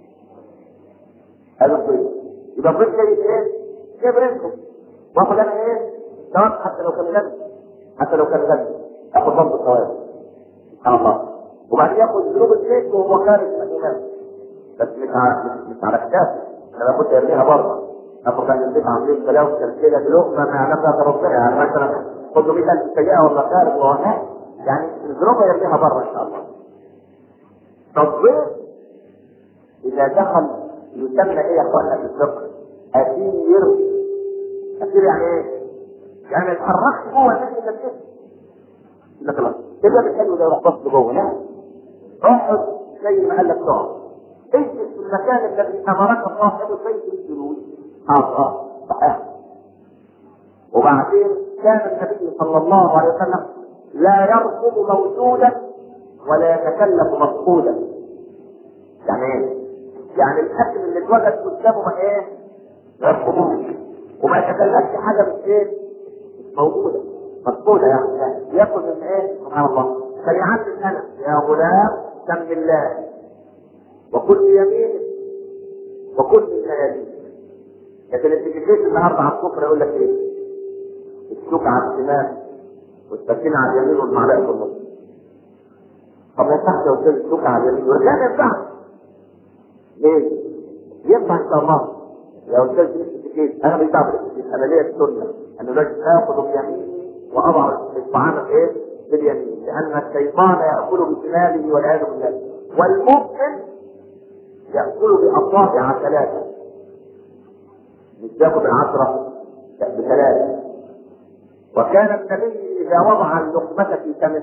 هذا الضيف يبقى الضيف جاي إيه؟ جايب رزقه واخد أنا إيه؟ ثواب حتى لو كان غني حتى لو كان غني ياخذ برضه ثواب سبحان الله وبعدين ياخذ ذنوب البيت وهو خارج من الإيمان بس مش على مش, مش على كتافه انا كنت ارميها بره اخو كان البيت عاملين بلاوي تمثيله بلقمه ما يعلمها ربنا يعني مثلا خد له 100000 سيئه ولا خارج وهو هناك يعني الذنوب يرميها بره ان شاء الله فالضيف اذا دخل يسمى ايه يا اخوانا في الفقه؟ اسير اسير يعني ايه؟ يعني ما يتحركش جوه الناس اللي كده لا خلاص كده بالحلو ده يروح بص جوه لا اقعد زي ما قال لك تقعد اجلس في المكان الذي امرك الله له بيت الجلوس اه اه صحيح وبعدين كان النبي صلى الله عليه وسلم لا يرفض موجودا ولا يتكلف مفقودا يعني ايه؟ يعني الاكل اللي اتوجد قدامه ما ايه؟ ما يرفضوش وما يتكلفش حاجه مش ايه؟ مش موجوده مفقوده يعني ياكل من ايه؟ سبحان الله فليعلم انا يا غلام سم الله وكل يمين وكل من يمين لكن انت جيت النهارده على السفره يقول لك ايه؟ السوق على الشمال والسكينه على اليمين والمعلقه في النص. طب ما ينفعش يا استاذ السوق على اليمين يقول لك لا ما ينفعش. ليه؟ ينفع ان شاء الله يا استاذ الاتيكيت انا مش بعمل الاتيكيت انا ليا السنه انا لازم اخذ بيميني واضع الطعام ايه؟ باليمين لان الشيطان ياكل بشماله والعياذ بالله والمؤمن يأكل بأصابع ثلاثة مش ياكل بالعشرة لا بثلاثة وكان النبي إذا وضع اللقمة في فمه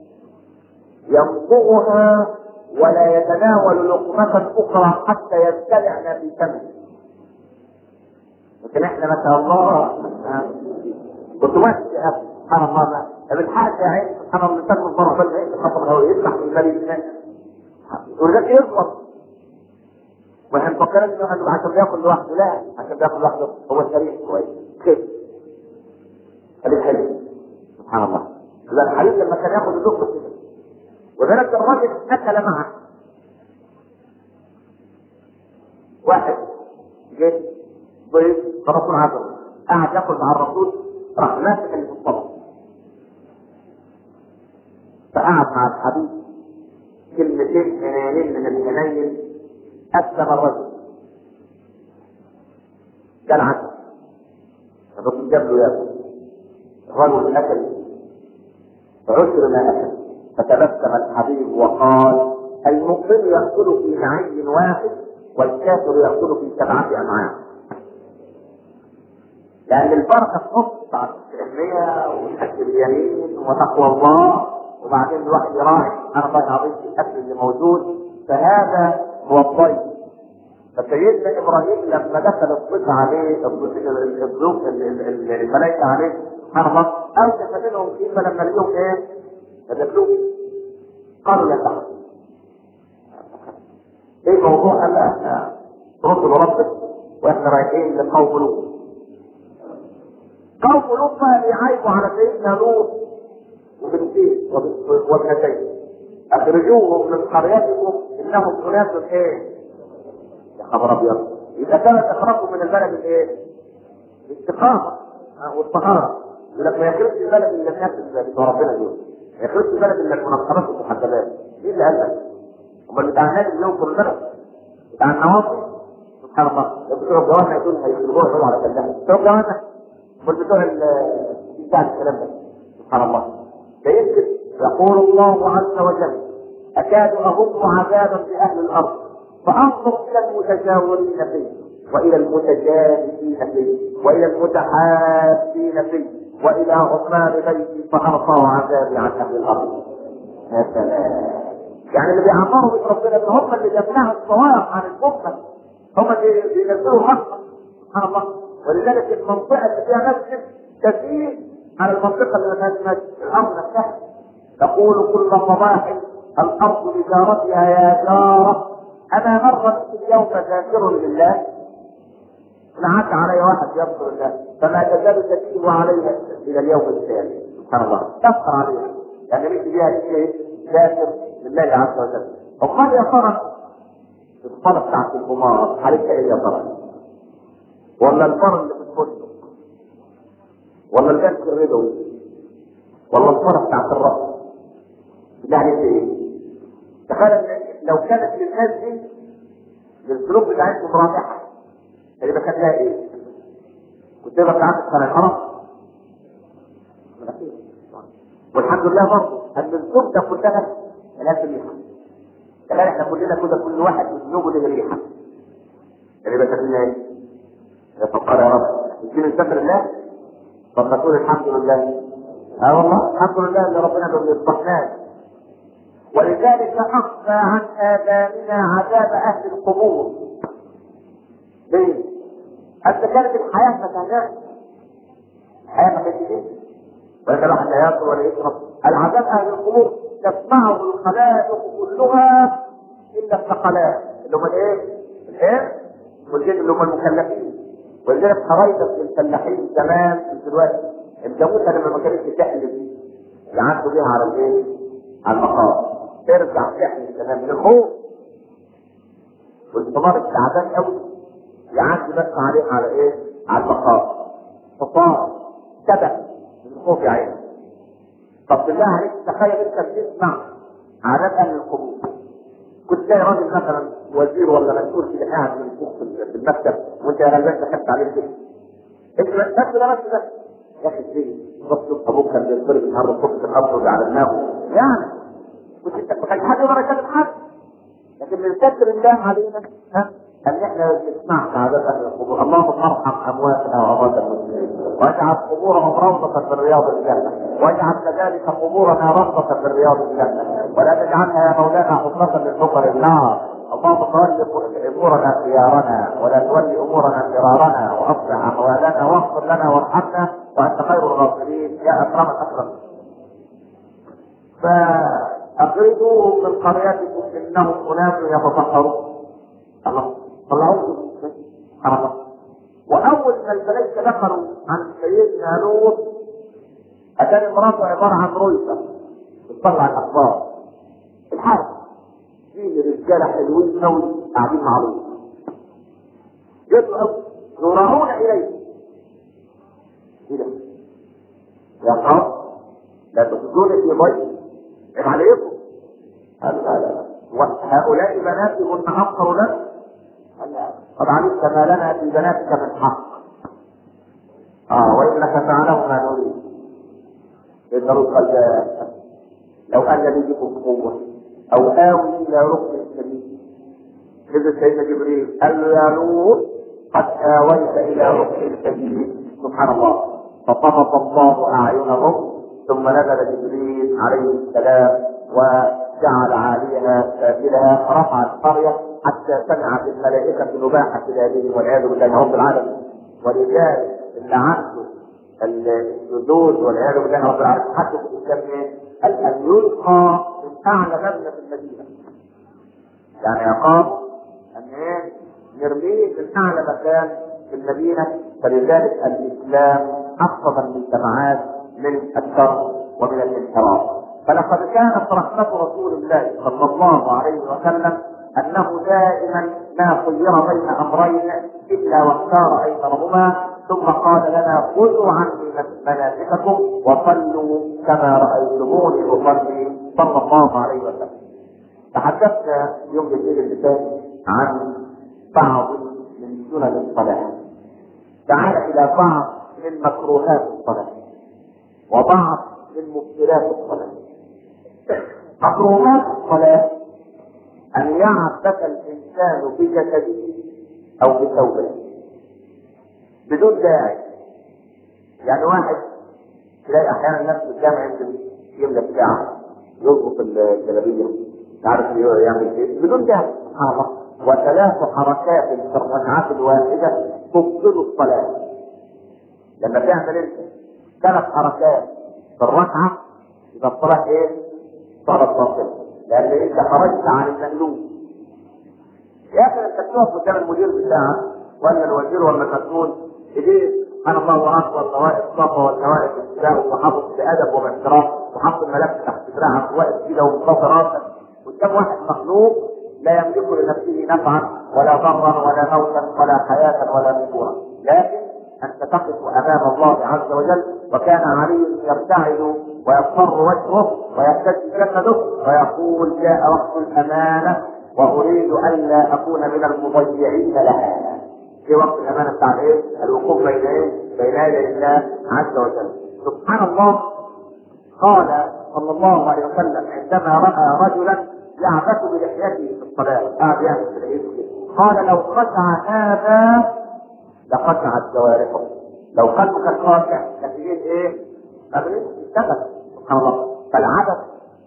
يمضغها ولا يتناول لقمة أخرى حتى يبتلعن في فمه لكن احنا ما شاء الله كنت ماشي يا اخي سبحان الله ما طب الحاج يا عين سبحان الله لسان من بره بل عين خطر هو يفتح في البلد ولذلك يغلط واحنا مفكرين انه انه عشان بياكل لوحده لا عشان بياكل لوحده هو سريع كويس كيف هذه حلو سبحان الله اذا الحليب لما كان ياخذ اللقمه كده وذلك الرجل اكل معه واحد جه ضيف الرسول عزم قعد ياكل مع الرسول راح ماسك اللي في الطبق فقعد مع الحبيب كلمتين حنينين من الحنين اسلم الرجل كان عنده الرسول جاب له ياكل الرجل اكل فعشر ما اكل فتبسم الحبيب وقال المؤمن يأكل في معي واحد والكافر يأكل في سبعة أمعاء لأن البركة تحط على التحمية والأكل اليمين وتقوى الله وبعدين الواحد يراعي أنا الله عظيم في الأكل اللي موجود فهذا هو الضيف فسيدنا إبراهيم لما دخل الضيف عليه الضيوف الملائكة عليه سبحان الله أوجد منهم كلمة لما لقيهم إيه؟ فدخلوه قالوا لا تحت ايه موضوع قال احنا رسل ربك واحنا رايحين لقوم لوط قوم لوط بقى بيعايبوا على سيدنا لوط وبنتين وابنتين اخرجوهم من قريتكم انهم اناس ايه؟ يا خبر ابيض يبقى كانت اخراجهم من البلد الايه؟ الاستقامه والطهاره يقول لك ما يخرجش البلد الا الناس اللي بتوع ربنا دول ما يخرجش البلد الا المنقبات والمحجبات مين اللي قال لك؟ امال بتاع النادي اليوم في البلد بتاع النواصي سبحان الله لو بتوع الجوانا يقول هيخرجوها يقولوا على كلام بتوع الجوانا امال بتوع بتاع الكلام ده سبحان الله فيمكن يقول الله عز وجل اكاد اهم عذابا باهل الارض فانظر الى المتجاورين فيه والى المتجالسين فيه والى المتحابين فيه والى عمال بيتي فارفع عذابي عن اهل الارض يا سلام يعني اللي بيعمروا بيت ربنا ان هم اللي بيمنعوا الصواعق عن الامه هم اللي بينزلوا الرحمه سبحان الله ولذلك المنطقه اللي فيها مسجد كثير عن المنطقه اللي ما فيهاش مسجد الارض نفسها تقول كل صباح الارض بجارتها يا جاره انا مره اليوم ذاكر لله نعاد علي واحد يذكر الله فما تزال تكتب عليها الى اليوم الثاني سبحان الله تفخر عليها يعني مثل بها شيء ذاكر لله عز وجل امال يا ترى الصلاه بتاعت القمار حالتها ايه يا ترى؟ ولا الفرن اللي في الفندق ولا البنك الربوي ولا الصلاه بتاعت الرأس يعني ايه؟ تخيل ان لو كانت للناس دي للسلوك بتاعتهم رائحه هيبقى كان لها ايه؟ كنت يبقى بتاعت السنه خلاص والحمد لله برضه ان الزوج ده كلها ملهاش ريحه كمان احنا كلنا كده كل واحد ذنوبه له ريحه اللي بقى لنا ايه؟ يا فقار يا رب يمكن نستغفر الله طب نقول الحمد لله اه والله الحمد لله ان ربنا ما بيصلحناش ولذلك اخفى عن اذاننا عذاب اهل القبور ليه؟ حتى كانت الحياه ما كانتش الحياه ما كانتش كده ولا الواحد لا ياكل ولا يشرب العذاب اهل القبور تسمعه الخلائق كلها الا الثقلات اللي هم الايه؟ الايه؟ والجن اللي هم المكلفين ولذلك خرايطك الفلاحين زمان في دلوقتي الجاموسه لما ما كانتش تحلب يعدوا بيها على الايه؟ على المقام ترجع تحلب تمام من الخوف والثمار التعبان قوي يعدي بس عليه على ايه؟ على المقام فطار سبق من الخوف يا عيني طب بالله عليك تخيل انت بتسمع عادات اهل القبور كنت تلاقي راجل مثلا وزير ولا مسؤول كده قاعد من فوق في المكتب وانت يا غلبان دخلت عليه كده انت بس ده بس ده يا اخي ازاي بص ابوك كان بيضرب النهارده الصبح في الارض على دماغه يعني كنت انت ما كانش حد يقدر يكلم حد لكن من ستر الله علينا ها ان احنا نسمع عادات اهل القبور اللهم ارحم امواتنا واموات المسلمين واجعل قبورهم روضة من رياض الجنة واجعل كذلك قبورنا روضة من رياض الجنة ولا تجعلها يا مولانا حفرة من حفر النار اللهم تولي امورنا خيارنا ولا تولي امورنا فرارنا واصلح احوالنا واغفر لنا وارحمنا وانت خير الغافرين يا اكرم الاكرم فاخرجوهم من قريتكم انهم اناس يتطهرون الله طلعوهم سبحان الله واول ما الملائكه دخلوا عن سيدنا لوط اتاني امراته عباره عن رؤيه بتطلع الاخبار الحال في رجاله حلوين قوي قاعدين مع لوط يدعوا يراعون اليه ايه ده؟ يا قوم لا تخرجون في ضيف عيب عليكم قال لا لا وهؤلاء بناتي هن أفقر لك قال لا قد علمت ما لنا في بناتك من حق اه وانك تعلم ما نريد ابن رشد قال لا. لو ان لي بكم قوه او اوي الى ركن سليم نزل سيدنا جبريل قال له يا نور قد اويت الى ركن سليم سبحان الله فطمس الله اعينهم ثم نزل جبريل عليه السلام وجعل عاليها سافلها رفع القريه حتى سمعت الملائكه نباحه بلادهم والعياذ بالله رب العالمين ولذلك اللي عنده السدود والعياذ بالله رب العالمين حتى في الاسلام ايه؟ قال ان يلقى من اعلى مبنى في المدينه. يعني يقام ان ايه؟ نرميه من اعلى مكان في المدينه فلذلك الاسلام احفظ المجتمعات من الشر ومن الانحراف. فلقد كانت رحمه رسول الله صلى الله عليه وسلم انه دائما ما خير بين امرين الا واختار ايسرهما ثم قال لنا خذوا عني مناسككم وصلوا كما رايتموني اصلي صلى الله عليه وسلم. تحدثنا يوم الاثنين اللي فات عن بعض من سنن الصلاه. تعال الى بعض من مكروهات الصلاه وبعض من مبتلات الصلاه. مكروهات الصلاه أن يعبث الإنسان بجسده أو بثوبه بدون داعي يعني واحد تلاقي أحيانا الناس في الجامع يمكن يملى الساعة يربط الجلابية مش عارف يعمل ايه بدون داعي سبحان الله وثلاث حركات في الركعات الواحدة تبطل الصلاة لما تعمل انت ثلاث حركات في الركعة يبقى الصلاة ايه؟ صلاة باطلة لان انت خرجت عن المألوف يا اخي انت بتقف قدام المدير بتاعك ولا الوزير ولا المسؤول ايديه سبحان الله اكبر سواء الصفا والسواء الابتداء وحافظ بادب وباحترام وحط الملف تحت دراعك واقف كده ومصطفى راسك قدام واحد مخلوق لا يملك لنفسه نفعا ولا ضرا ولا موتا ولا حياه ولا نشورا لكن انت تقف امام الله عز وجل وكان علي يرتعد ويصفر وجهه ويهتز جسده ويقول جاء وقت الامانه واريد الا اكون من المضيعين لها. في وقت الامانه بتاع ايه؟ الوقوف بين ايه؟ بين يدي الله عز وجل. سبحان الله قال صلى الله عليه وسلم عندما راى رجلا يعبث بلحيته في الصلاه قاعد يعبث بلحيته كده قال لو خشع هذا لخشعت جوارحه لو قلبك الخاشع نتيجه ايه؟ أبدا اشتغل سبحان الله فالعبث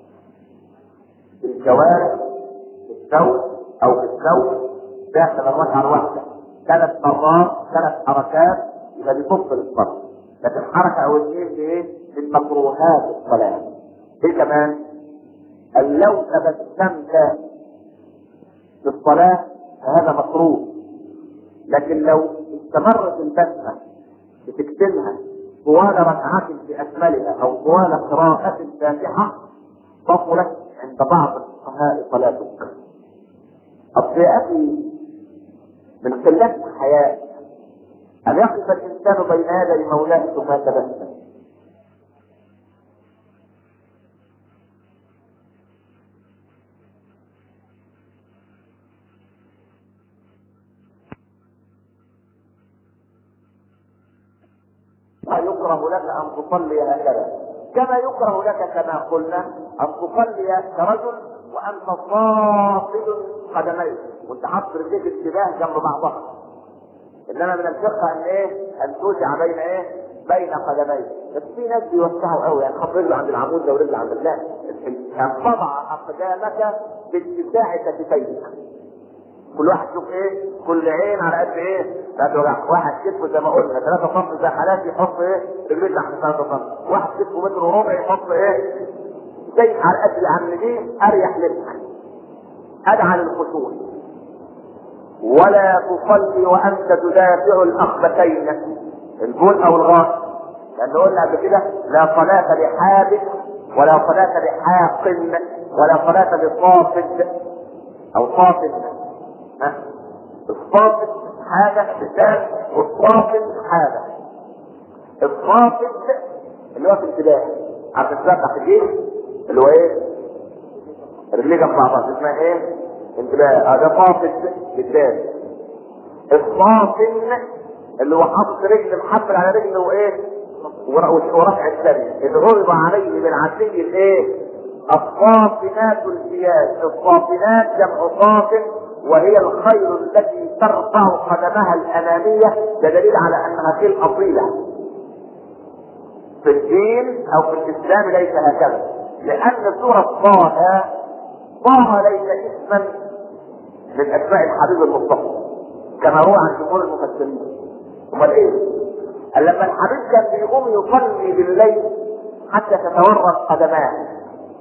بالجوارح بالثوب او بالثوب داخل الركعه الواحده ثلاث مرات ثلاث حركات يبقى دي تبطل الصلاه لكن حركه او اثنين دي ايه؟ من مكروهات الصلاه ايه كمان؟ ان لو تبسمت في الصلاه فهذا مكروه لكن لو استمرت البسمه بتكتمها طوال ركعات باكملها او طوال قراءة فاتحة بطلت عند بعض الفقهاء صلاتك. اصل يا اخي من قلة الحياء ان يقف الانسان بين يدي مولاه ثم يتبسم. يكره لك ان تصلي هكذا كما يكره لك كما قلنا ان تصلي كرجل وانت صافد قدميك وانت حاطط رجليك اتجاه جنب بعضها انما من الفقه ان ايه ان توسع بين ايه بين قدميك بس في ناس بيوسعوا قوي يعني حط رجل عند العمود ده ورجل عند الله ان تضع اقدامك باتساع كتفيك كل واحد شوف ايه كل عين على قد ايه ثلاث وجع واحد كتفه زي ما قلنا ثلاثة سم زي حالاتي يحط ايه رجلين تحت ثلاثة سم واحد كتفه متر وربع يحط ايه زي على قد العمل دي اريح لك ادعى للخشوع ولا تصلي وانت تدافع الاخبتين البول او الغاز لان قلنا قبل كده لا صلاة لحابس ولا صلاة لحاق ولا صلاة لصافد او صافد ها الصافد حاجة لسان والصافد حاجة الصافد اللي هو في الابتدائي عارف السبع تحت الجيش اللي هو ايه؟ رجليه جنب بعضها اسمها ايه؟ انتباه هذا فاصل بالذات الفاصل اللي هو حاطط رجل محمل على رجل وايه؟ ورفع الثانية اللي عرض عليه من عدي الايه؟ الصافنات الزياد الصافنات جمع صافن وهي الخير التي ترفع قدمها الاماميه ده دليل على انها خيل اصيله في الدين او في الاسلام ليس هكذا لان سوره طه طه ليس اسما من اسماء الحبيب المصطفى كما روى عن جمهور المفسرين امال ايه؟ قال لما الحبيب كان بيقوم يصلي بالليل حتى تتورط قدماه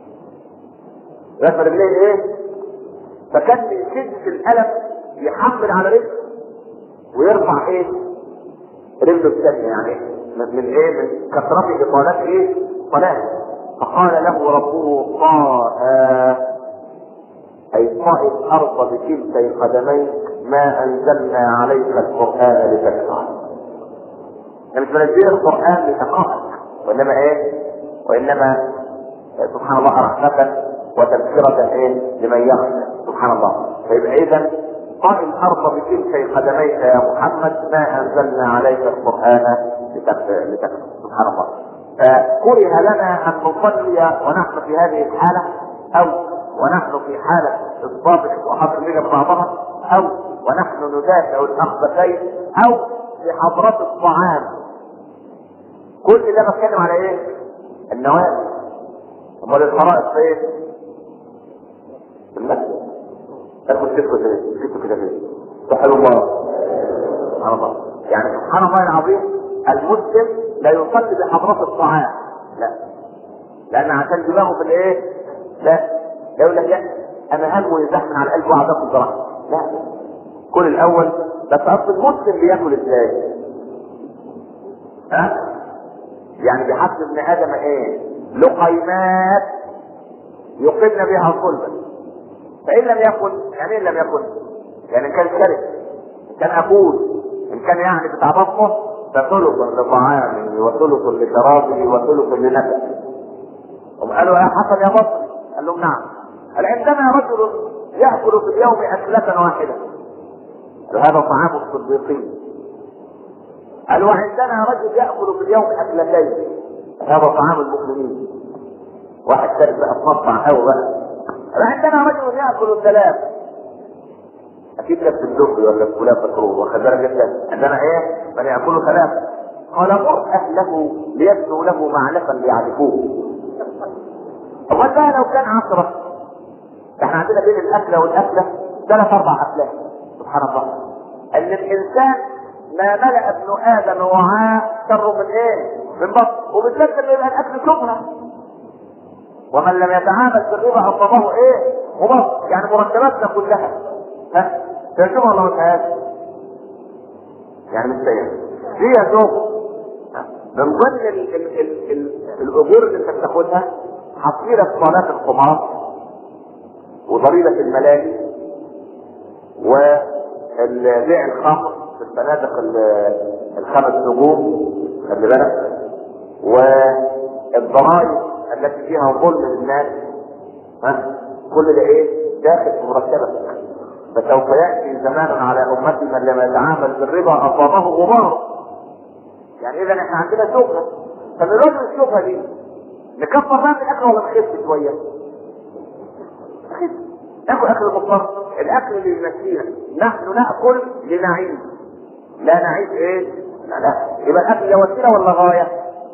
رفع رجليه ايه؟ فكان من شدة الألم يحمل على رجله ويرفع ايه؟ رجله الثانية يعني من, من ايه؟ من كثرة إطالات ايه؟ صلاة فقال له ربه طه أي طائف الأرض بكلتي قدميك ما أنزلنا عليك القرآن لتشقى. مش منزل القرآن لتقاء وإنما إيه؟ وإنما سبحان الله رحمة وتذكرة ايه لمن يخشى سبحان الله فيبقى اذا قال الارض بكلتي قدميك يا محمد ما انزلنا عليك القران لتكفر سبحان الله فكره لنا ان نصلي ونحن في هذه الحاله او ونحن في حاله الضابط وحضر بنا بعضها او ونحن ندافع الاخبثين او في حضرة الطعام كل ده بتكلم على ايه؟ النوافل امال الفرائض في ايه؟ في المسجد تاخد كتفه كده كتفه كده كده سبحان الله سبحان الله يعني سبحان الله العظيم المسلم لا يصلي بحضرة الطعام لا لان عشان دماغه في الايه؟ لا يقول لك لا انا همه يزحم على قلبه وعذاب الجراح لا كل الاول بس اصل المسلم بياكل ازاي؟ ها؟ يعني بحسب ابن ادم ايه؟ لقيمات يقمن بها صلبا فان لم يكن يعني ان لم يكن يعني ان كان شرب ان كان اكول ان كان يعني بتاع بطنه فثلث لطعامه وثلث لشرابه وثلث لنفسه هم قالوا يا حسن يا بطن قال لهم نعم قال عندنا رجل ياكل في اليوم اكله واحده قالوا هذا طعام الصديقين قالوا عندنا رجل ياكل في اليوم اكلتين هذا طعام المسلمين واحد ثالث بقى تنطع قوي بقى عندنا رجل ياكل ثلاث اكيد كانت الدخل ولا فلان مكروه واخد بالك انت عندنا ايه من ياكل ثلاث قال مر اهله ليبنوا له معلفا ليعرفوه امال بقى لو كان عشرة احنا عندنا بين الاكله والاكله ثلاث اربع افلام سبحان الله ان الانسان ما ملأ ابن ادم وعاء شر من ايه؟ من بطن وبالذات لما يبقى الاكل شبهه ومن لم يتعامل بالربا اصابه ايه؟ غبط يعني مرتباتنا كلها ها فيها شبهه ولا ما فيهاش؟ يعني مش فاهم فيها شبهه من ضمن ال- ال- ال- ال- الاجور اللي انت بتاخدها حصيله صلاه القمار وضريبه الملاهي وبيع الخمر في الفنادق ال- الخمس نجوم خلي بالك والضرائب التي فيها ظلم للناس ها كل ده ايه داخل في مرتبك فسوف ياتي زمان على امتي من لم يتعامل بالربا اصابه غبار يعني اذا احنا عندنا شبهه فنرد الشبهه دي نكفر بقى من الاكل ولا نخف شويه؟ نخف ناكل اكل مضطر الاكل اللي يمشينا نحن ناكل لنعيش لا نعيش ايه؟ لا لا يبقى الاكل ده وسيله ولا غايه؟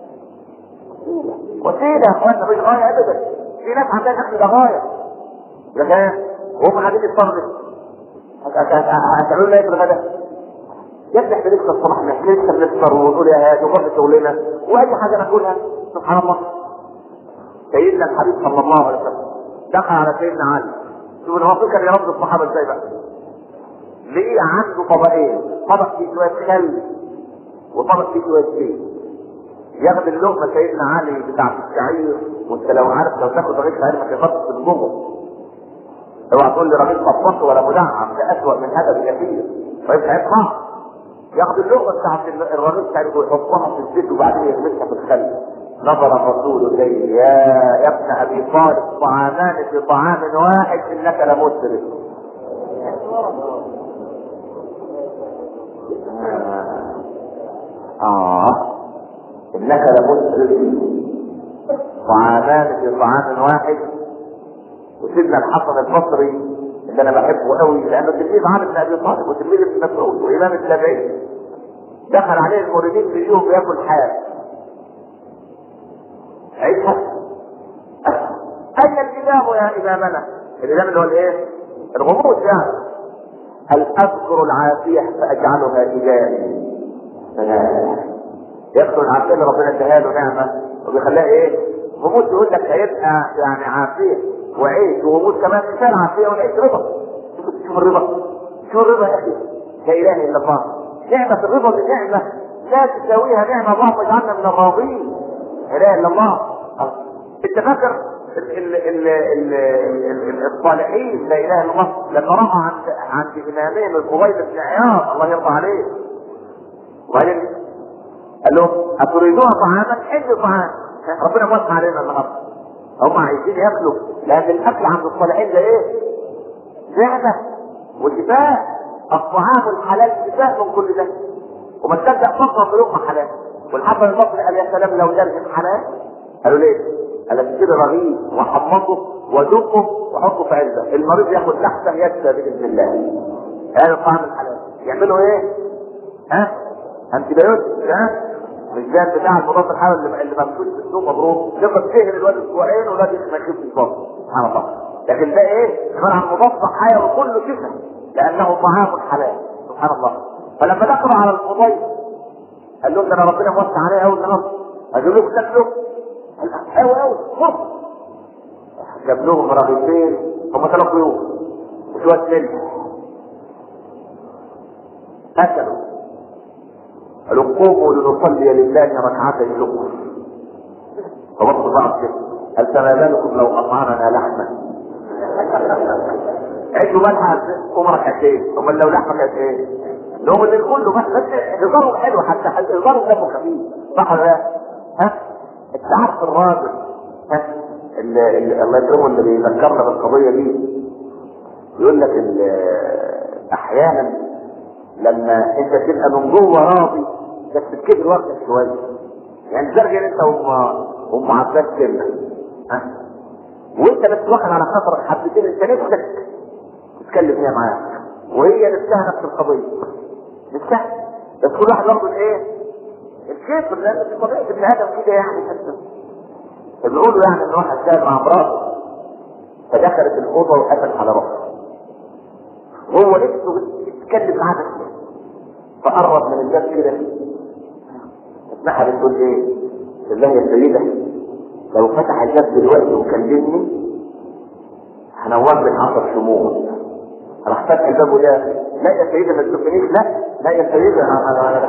وسيله يا اخوانا مش غايه ابدا في ناس عندها الاكل ده غايه لكن وهم قاعدين يتصرفوا هتعملوا لنا ايه في الغداء؟ يا ابني احنا لسه الصبح احنا لسه بنفطر ونقول يا هادي وقف شغلنا واي حاجه ناكلها سبحان الله سيدنا الحبيب صلى الله عليه وسلم دخل على سيدنا علي شوف هو فكر يرد الصحابه ازاي بقى ليه عنده طبقين طبق فيه شويه خل وطبق فيه شويه زيت ياخد اللقمه سيدنا علي بتاعت الشعير وانت لو عارف لو تاخد رغيف شعير ما تقدرش تدمغه اوعى تقول لي رغيف مطبخ ولا مدعم ده اسوء من هذا بكثير رغيف شعير صعب ياخد اللقمه بتاعت الرغيف شعير ويحطها في الزيت وبعدين يغمسها في الخل نظر الرسول اليه يا يا ابن ابي طالب طعامان في طعام واحد انك لمسرف اه انك لمسرف طعامان في طعام واحد وسيدنا الحسن البصري اللي انا بحبه قوي لانه تلميذ علي بن ابي طالب وتلميذ ابن مسعود وامام التابعين دخل عليه المريدين بيجيهم بياكل حال عيشها اين الامام يا امامنا الامام اللي هو الايه الغموض يعني هل اذكر العافيه فاجعلها الهي يذكر العافيه اللي ربنا اداها له نعمه وبيخليها ايه غموض يقول لك هيبقى يعني عافيه وعيش وغموض كمان مثال عافيه والعيش رضا شوف شوف الرضا شوف الرضا يا اخي لا اله الا الله نعمه الرضا دي نعمه لا تساويها نعمه اللهم اجعلنا من الراضين لا اله الا الله انت فاكر ال- ال- ال- ال- ال- الصالحين لا اله الا الله لما راى عند عند امامهم الفضيل بن عياض الله يرضى عليه وبعدين قال لهم اتريدون طعاما حلوا طعام ربنا موسع علينا النهارده هم عايزين ياكلوا لان الاكل عند الصالحين ده ايه؟ نعمه وشفاء الطعام الحلال شفاء من كل ده وما تصدق فقط بلقمه حلال والحسن البصري قال يا سلام لو درهم حلال قالوا ليه؟ قال اشتري رغيف وحمصه ودقه وحطه في علبه المريض ياخد لحسه يشفى باذن الله هذا الطعام الحلال يعملوا ايه؟ ها؟ انتبيوتيك ها؟ مش زي بتاع المضاد الحيوي اللي اللي ممسوك في السوق مبروك يفضل تهر الواد اسبوعين ولا ما يشوفش الفضل سبحان الله لكن ده ايه؟ عباره عن مضاد حيوي كله شفاء لانه طعام حلال سبحان الله فلما دخلوا على الفضيل قال لهم ده انا ربنا موسع عليه قوي النهارده قالوا لكم تاكلوا قوي قوي خف جاب لهم رغيفين هم ثلاث ضيوف وشويه ملح اكلوا قالوا قوموا لنصلي لله ركعتين لكم فبصوا بعض كده هل فما بالكم لو اطعمنا لحما عيشوا ملحة قوم ركعتين امال لو لحمه كانت ايه؟ لهم اللي كله بس بس هزارهم حلو حتى هزارهم دمه خفيف صح ولا لا؟ ها؟ انت عارف الراجل ها؟ اللي اللي الله يكرمه اللي بيذكرنا بالقضيه دي يقول لك ال- احيانا لما انت تبقى من جوه راضي بس بتكبر وقتك شويه يعني زرجل انت وام ام عباس كلمه ها وانت بس واخد على خاطرك حبتين انت نفسك تتكلم فيها معاك وهي نفسها نفس القضيه نفسها بس كل واحد برضه ايه الكبر لان في طبيعه ابن ادم كده يعني بنقول يعني ان واحد كان مع مراته فدخلت الاوضه وقفل على راسه هو نفسه يتكلم معاه بس فقرب من الباب كده اسمعها بتقول ايه؟ بالله يا سيدة لو فتح الباب دلوقتي وكلمني هنور لك عشر شموع راح فتح الباب وقال لا يا سيدة ما تشوفنيش لا لا يا سيدة انا انا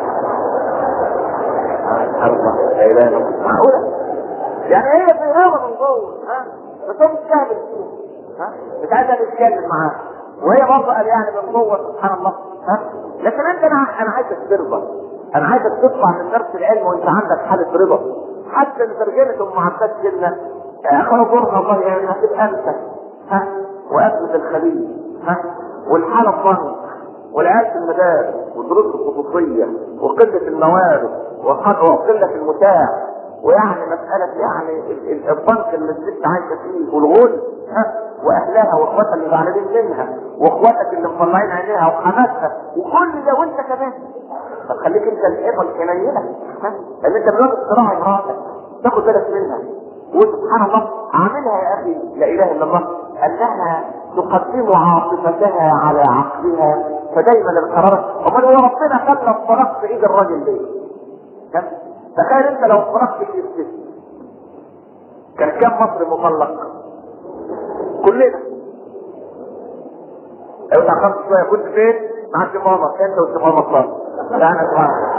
الله لا اله الا الله معقولة؟ يعني هي في رغبة من جوه ها بس هو مش فاهم ها مش عايزة نتكلم معاه وهي برضه قال يعني من جوه سبحان الله ها لكن انت انا انا عايزك ترضى انا عايزك تطلع من درس العلم وانت عندك حاله رضا حتى اللي ترجمه ام عباس كلمه اخر برهه الله يعني هتبقى انت ها وابنة الخليل ها والحاله الضنك والعيال في المدارس والدروس الخصوصيه وقله الموارد وق- وقله المتاع ويعني مسألة يعني ال- ال- الضنك اللي الست عايشة فيه والغل ها واهلها واخواتها اللي زعلانين منها واخواتك اللي مطلعين عينيها وحماتها وكل ده وانت كمان طب خليك انت الحيطه الحنينه ها لان انت دلوقتي بتراعي مراتك تاخد بالك منها وسبحان الله عاملها يا اخي لا اله الا الله انها تقدم عاطفتها على عقلها فدايما القرار امال هو ربنا خلى الطلاق في ايد الراجل ليه؟ كم؟ تخيل انت لو طلقت في الست كان كم مصري مطلق؟ كلنا لو اتعقمت شويه كنت فين؟ مع ماما انت وماما طلق لا انا طلعت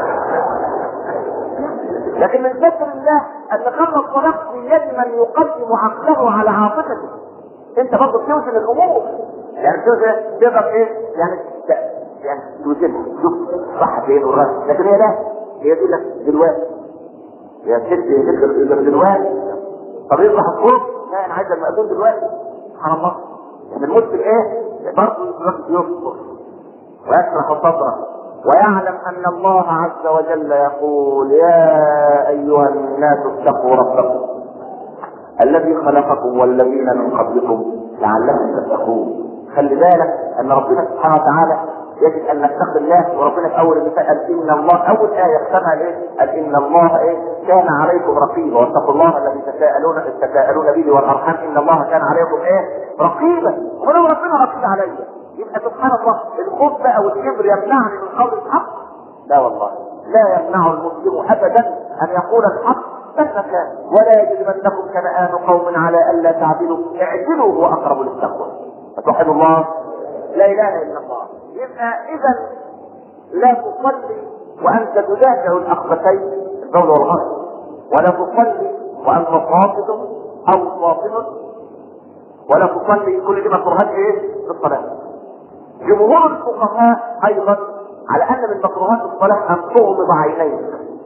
لكن من ستر الله ان خلى الطلاق في يد من يقدم عقله على عاطفته انت برضه بتوزن الامور يعني توزن تقدر ايه يعني ت- يعني توزنها شوف صح فين والراس لكن هي لا هي تقول لك دلوقتي يا ست ذكر دلوقتي طب يصبح الصوت لا انا عايز المأذون دلوقتي سبحان الله يعني المسلم ايه برضه دلوقتي يصبر ويشرح صدره ويعلم ان الله عز وجل يقول يا ايها الناس اتقوا ربكم الذي خلقكم والذين من قبلكم لعلكم تتقون خلي بالك ان ربنا سبحانه وتعالى يجب ان نتقي الله وربنا في اول المثال قال ان الله اول ايه يختمها ايه؟ قال ان الله ايه؟ كان عليكم رقيبا واتقوا الله الذي تساءلون تساءلون به والارحام ان الله كان عليكم ايه؟ رقيبا ولو ربنا رقيب عليا يبقى سبحان الله الخوف بقى والكبر يمنعني من قول الحق لا والله لا يمنع المسلم ابدا ان يقول الحق مهما كان ولا يجرمنكم شنآن قوم على الا تعدلوا اعدلوا هو اقرب للتقوى فتوحد الله لا اله الا الله يبقى اذا لا تصلي وانت تدافع الاخبثين البول والغرب ولا تصلي وانت صافد او صافد ولا تصلي كل دي مكروهات ايه في الصلاه جمهور الفقهاء ايضا على ان من مكروهات الصلاه ان تغمض عينيك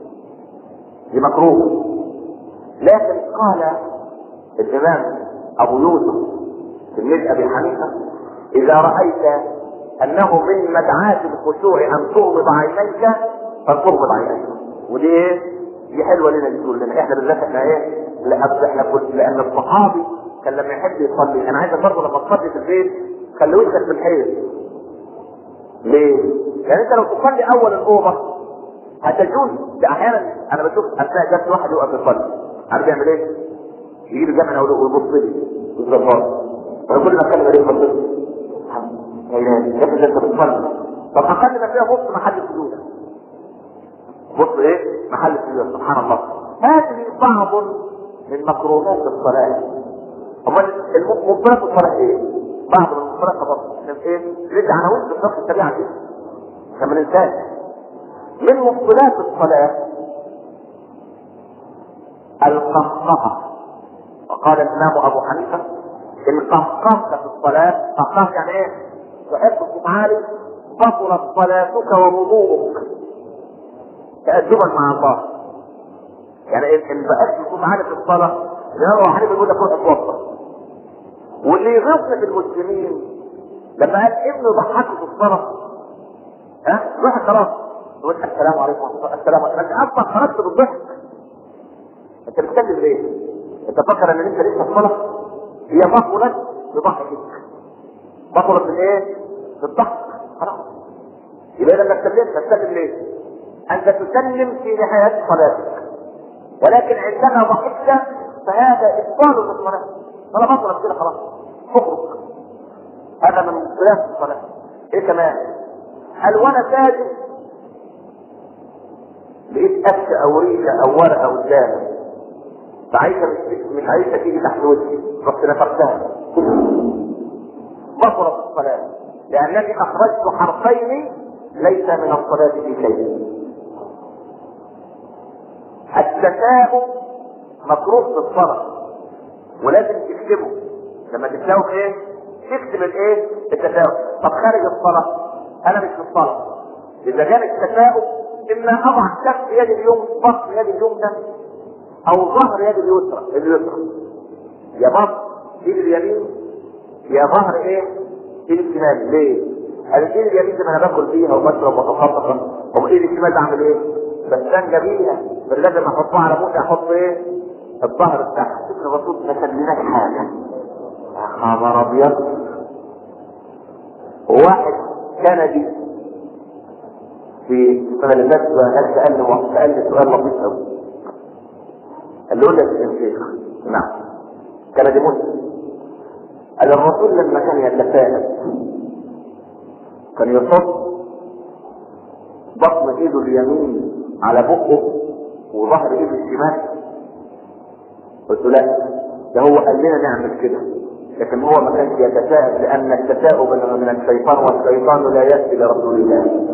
دي مكروه لكن قال الامام ابو يوسف تلميذ ابي حنيفه اذا رايت انه من مدعاة الخشوع ان تغمض عينيك فتغمض عينيك ودي ايه؟ دي حلوه لنا دي تقول لنا احنا بالذات احنا ايه؟ لا احنا كل لان الصحابي كان لما يحب يصلي انا عايزك برضه لما تصلي في البيت خلي وشك في الحيط ليه؟ يعني انت لو تصلي اول الاوضه هتجوز ده احيانا انا بشوف اثناء جلسه واحد يقف يصلي عارف يعمل ايه؟ يجيب الجامع ويبص لي بالظبط وانا كل ما اتكلم عليه يبص لي يا ابني انت بتصلي طب اقل ما فيها بص محل السجود بص ايه؟ محل السجود سبحان الله هذه بعض من مكروهات الصلاه امال مبطلات الصلاه ايه؟ بعض من مبطلات الصلاه ايه؟ رد عناوين في الفقه الشريعه دي عشان ما ننساش من مبطلات الصلاه القهقهه وقال الامام ابو حنيفه ان قهقهت في الصلاه قهقهت يعني ايه؟ تحب الصوت عالي بطلت صلاتك ووضوءك تأدبا مع الله يعني ان بقاش الصوت عالي في الصلاه الامام ابو حنيفه يقول لك روح اتوضا واللي يغفل في المسلمين لما قال ابنه ضحكه في الصلاه ها روح خلاص تقول السلام عليكم ورحمه الله السلام عليكم انت اصلا خرجت بالضحك انت بتتكلم ليه؟ انت فاكر ان انت لسه في الصلاه هي بطلت بضحكك بطلت من ايه؟ بالضحك خلاص يبقى لما اتكلمت تتكلم ليه؟ انت تسلم في نهايه صلاتك ولكن عندما ضحكت فهذا ابطال للصلاه صلاه بطلت كده خلاص اخرج هذا من مبطلات الصلاه ايه كمان؟ هل وانا ساجد لقيت قفشه او ريشه او ورقه قدامي فعايزه مش عايزه تيجي تحت وجهي رحت نفختها بطلت الصلاه لانني اخرجت حرفين ليس من الصلاه في شيء التشاؤم مكروه في الصلاه ولازم تكتبه لما تكتبه ايه تكتب الايه التشاؤم طب خارج الصلاه انا مش في الصلاه اذا كان التشاؤم اما اضع كف يد اليمنى بطن يد اليمنى او ظهر يد اليسرى اليسرى يا بطن ايد اليمين يا ظهر ايه ايد الشمال ليه؟ الايد اليمين دي ما انا باكل فيها وبشرب واتخطط طب ايد الشمال بعمل ايه؟ بستنجى بيها بل لازم احطها على موسى احط ايه؟ الظهر بتاعها شوف الرسول ما سلمناش حاجه يا خبر ابيض واحد كندي في السنه اللي فاتت قال سالني سالني سؤال لطيف قوي قال له يا شيخ نعم كندي مسلم قال الرسول لما كان يتساءل كان يحط بطن ايده اليمين على بقه وظهر ايده الشمال قلت لا ده هو قال لنا نعمل كده لكن هو ما كانش يتساءل لان التساؤل من الشيطان والشيطان لا ياتي لرسول الله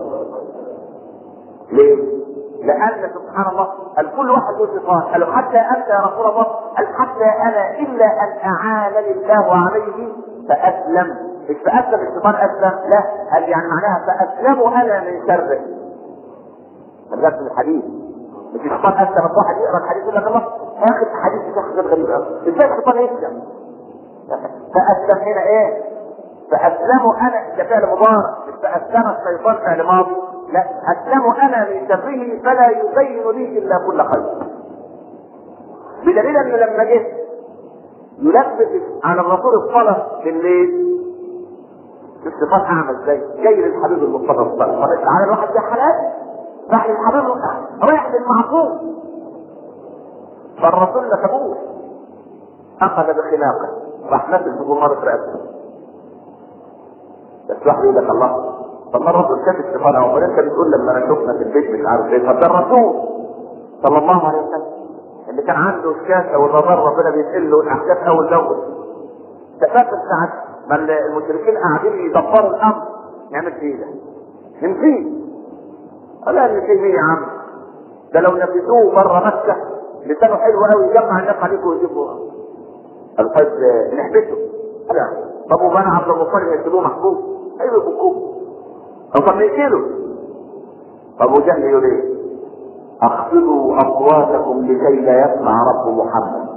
ليه؟ لأن سبحان الله قال كل واحد له شيطان قالوا حتى أنت يا رسول الله قال حتى أنا إلا أن أعانني الله عليه فأسلم مش فأسلم الشيطان أسلم لا قال يعني معناها فأسلم أنا من شره ده من الحديث مش الشيطان اسلم واحد يقرا الحديث يقول لك الله يا اخي الحديث ده حاجه غريبه قوي ازاي الشيطان يسلم؟ فاسلم هنا ايه؟ فاسلموا انا ده فعل مضارع مش فاسلم الشيطان فعل ماضي لا اسلم انا من شره فلا يبين لي الا كل خير بدليل انه لما جه يلبس على الرسول الصلاه بالليل الصفات اعمى ازاي؟ جاي للحبيب المصطفى صلى الله عليه وسلم على الواحد ده حلال راح للحبيب رايح للمعصوم فالرسول ما سابوش اخذ بخلاقه راح نفس بجمارة رأسه بس واحد يقول لك الله طب ما الرسول شاف الشيطان او انت بتقول لما انا شفنا في البيت مش عارف ايه طب ده الرسول صلى الله عليه وسلم اللي كان عنده الشاشه والنظر ربنا بيسال له الاحداث اول باول ده فاكر ساعه ما المشركين قاعدين يدبروا الامر نعمل فيه ده نمشيه قال نمشيه مين يا عم ده لو نفذوه بره مكه لسانه حلو قوي يجمع الناس عليكم ويجيبوا قال طيب نحبسه لا طب وبنى عبد المطلب يسيبوه محبوس ايوه يفكوه طب طب نقتله ابو جهل يقول ايه اخفضوا اصواتكم لكي لا يسمع رب محمد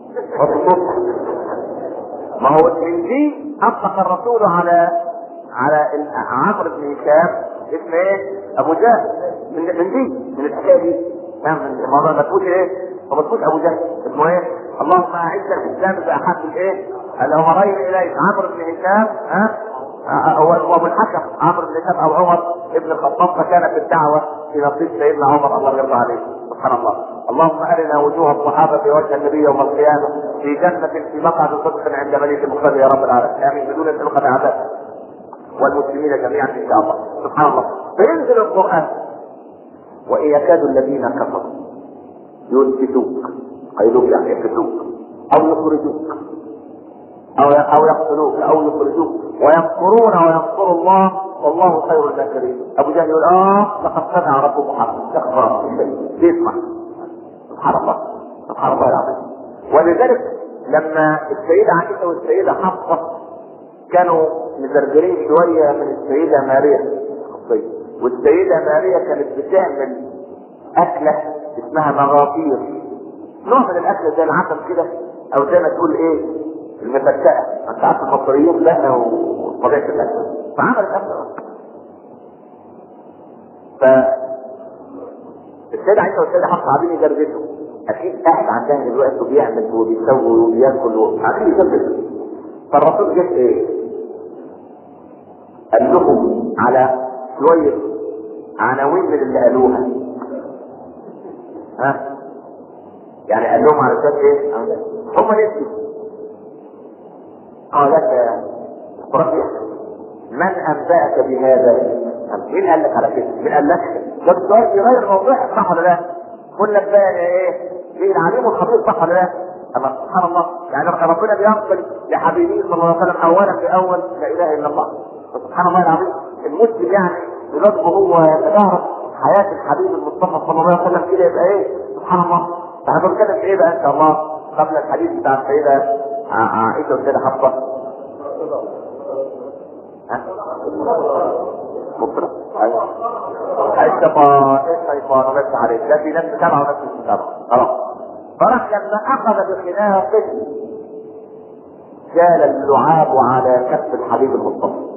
ما هو من دي اطلق الرسول على على عمرو بن هشام اسمه ايه؟ ابو جهل من, من دي من الحكايه دي نعم ما ما تقولش ايه؟ ما تقولش ابو جهل اسمه ايه؟ اللهم اعز الاسلام باحد الايه؟ الامرين اليك عمرو بن هشام ها؟ هو ابو الحكم عمرو بن هشام او عمر ابن الخطاب فكان في الدعوه في نصيب سيدنا عمر الله يرضى عليه سبحان الله اللهم ارنا وجوه الصحابه في وجه النبي يوم القيامه في جنه في مقعد صدق عند مليك مقتدر يا رب العالمين امين بدون سلقه عذاب والمسلمين جميعا ان شاء الله سبحان الله فينزل القران وان يكاد الذين كفروا يثبتوك قيلوك يعني يثبتوك او يخرجوك او او يقتلوك او يخرجوك وينصرون وينصر الله والله خير الذاكرين ابو جهل يقول اه لقد سمع رب محمد يخبر بيسمع سبحان الله سبحان الله العظيم ولذلك لما السيده عائشه والسيده حفصه كانوا مزرجرين شويه من السيده ماريا القبطيه والسيده ماريا كانت بتعمل اكله اسمها مغافير نوع من الاكل زي العسل كده او زي ما تقول ايه المفتقه انت عارف المصريين لنا وطبيعه الاكل فعملت اكله ف السيدة عائشة والسيدة حفصة قاعدين يجربتوا أكيد قاعد عندها دلوقتي وبيعمل وبيسوي وبياكل وقاعدين يجربتوا فالرسول جه إيه؟ قال لهم على شوية عناوين من اللي قالوها ها؟ يعني قال لهم على شوية إيه؟ هم نسيوا قالت ربيع من انبأك بهذا؟ مين قال لك على كده؟ مين قال لك؟ ده السؤال يغير موضوعك صح ولا لا؟ قول لك بقى ايه؟ في العليم الخبير صح ولا لا؟ اما سبحان الله يعني ربنا بينقل لحبيبه صلى الله عليه وسلم اولا باول لا اله الا الله سبحان الله العظيم المسلم يعني بلغه هو يتدارك حياه الحبيب المصطفى صلى الله عليه وسلم كده يبقى ايه؟ سبحان الله احنا بنتكلم في ايه بقى ان شاء الله قبل الحديث بتاع السيده عائشه والسيده حفصه بكره ايوه الشيطان الشيطان بس عليك ده في ناس متابعه وناس مش متابعه خلاص فراح لما اخذ بخناقه جال اللعاب على كف الحبيب المصطفى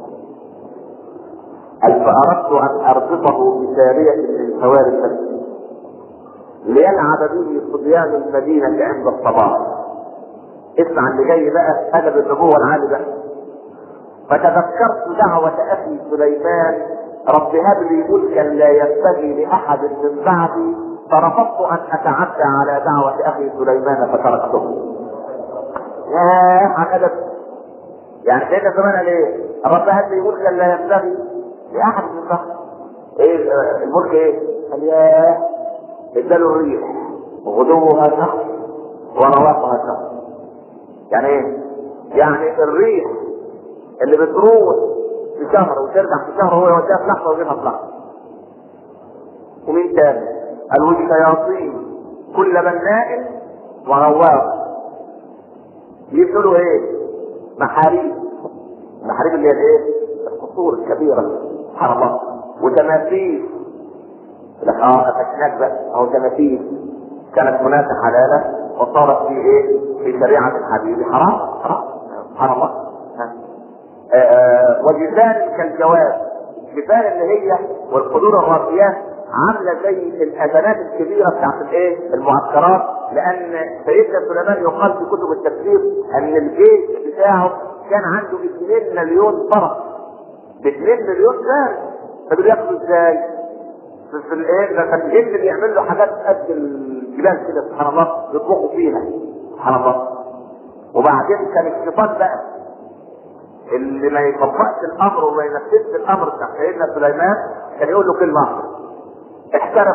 قال فاردت ان اربطه بساريه من سوار المسجد ليلعب به صبيان المدينه عند الصباح اسمع اللي جاي بقى ادب النبوه العالي بقى فتذكرت دعوة أخي سليمان رب هب لي ملكا لا ينبغي لأحد من بعدي فرفضت أن أتعدى على دعوة أخي سليمان فتركته. ياه عن أدب يعني سيدنا زمان قال إيه؟ رب هب لي ملكا لا ينبغي لأحد من بعدي. إيه الملك إيه؟ قال ياه اداله الريح وغدوها شهر ورواقها شهر. يعني إيه؟ يعني الريح اللي بتروح في شهر وترجع في شهر هو يوديها في لحظه ويجيبها في لحظه. ومين تاني؟ قال والشياطين كل بناء وغواص. يقولوا ايه؟ محاريب. المحاريب اللي هي الايه؟ القصور الكبيره سبحان الله وتماثيل اه قفشناك بقى اهو تماثيل كانت هناك حلاله وصارت في ايه؟ في شريعه الحبيب حرام حرام سبحان الله آه، آه، وجفان كالجواب الجفان اللي هي والقدور الراسيات عامله زي الاذانات الكبيره بتاعت الايه؟ المعسكرات لان سيدنا سليمان يقال في كتب التفسير ان الجيش بتاعه كان عنده 2 مليون فرس ب 2 مليون فارس طب بياخدوا ازاي؟ في في الايه؟ ده كان الجن بيعمل له حاجات قد الجبال كده سبحان الله يطبخوا فيها سبحان الله وبعدين كان الشيطان بقى اللي ما يطبقش الامر وما ينفذش الامر بتاع سيدنا سليمان كان يقول له كلمه واحده احترف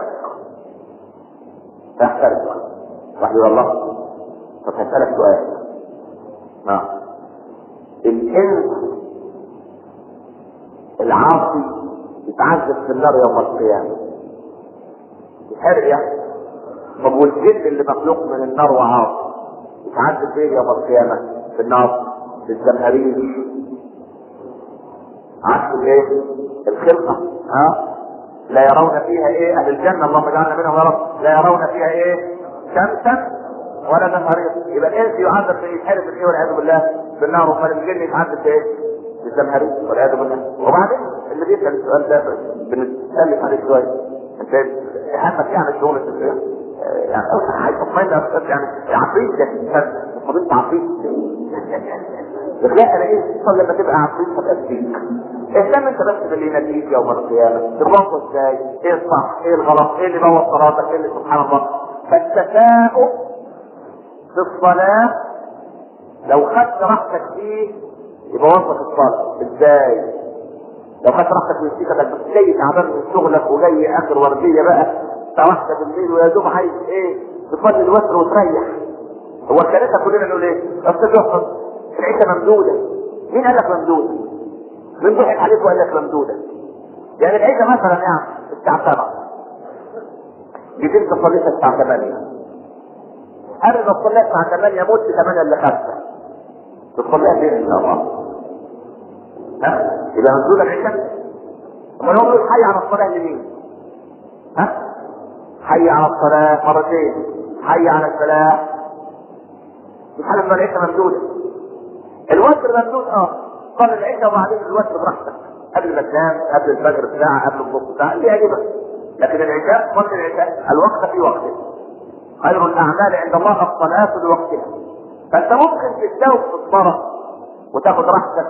احترف واحد والله طب هسألك سؤال نعم الانس العاصي يتعذب في النار يوم القيامه يتحرق يعني طب والجن اللي مخلوق من النار وعاصي يتعذب فين يوم القيامه في النار في الزمهرير عكس الايه؟ الخلقه ها لا يرون فيها ايه اهل الجنه اللهم اجعلنا منهم يا رب لا يرون فيها ايه شمسا ولا زمهرير يبقى الانس يعذب في يتحرق في ايه والعياذ بالله في النار وامال الجن يتعذب في ايه؟ في الزمهرير والعياذ بالله وبعدين اللي بيسال السؤال ده بنتكلم عليه شويه انت همك يعني شغل يعني عايز تطمئن يعني عفريت ده قضيه عفريت لا انا ايه صار لما تبقى عفريت هتبقى فيك اهتم انت بس باللي يناديك يوم القيامه تتوقف ازاي ايه الصح ايه الغلط ايه اللي بوظ صلاتك ايه اللي سبحان الله فالتفاؤل في الصلاه لو خدت راحتك فيه يبقى وصلك الصلاه ازاي لو خدت راحتك من سيكتك بس جاي تعبان من شغلك وجاي اخر ورديه بقى الساعه واحدة بالليل ويا دوب عايز ايه تصلي الوتر وتريح هو الكنيسه كلنا نقول ايه؟ اصل يحفظ العيشه ممدوده مين قال لك ممدوده؟ مين ضحك عليك وقال لك ممدوده؟ يعني العيشه مثلا يعني الساعه 7 جيت تصليها الساعه 8 قبل ما تصليها الساعه 8 موت 8 الا 5 تصليها فين ان شاء الله؟ ها؟ يبقى ممدوده العيشه؟ امال هو بيقول حي على الصلاه لمين؟ ها؟ حي على الصلاة مرتين حي على الفلاح مش حاجة ما العشاء ممدودة الوتر ممدود اه صلي العشاء وبعدين الوتر براحتك قبل ما تنام قبل الفجر بساعة قبل الظهر ساعة اللي يعجبك لكن العشاء صلي العشاء الوقت في وقته خير الأعمال عند الله الصلاة لوقتها فأنت ممكن تتجاوز في الصلاة وتاخد راحتك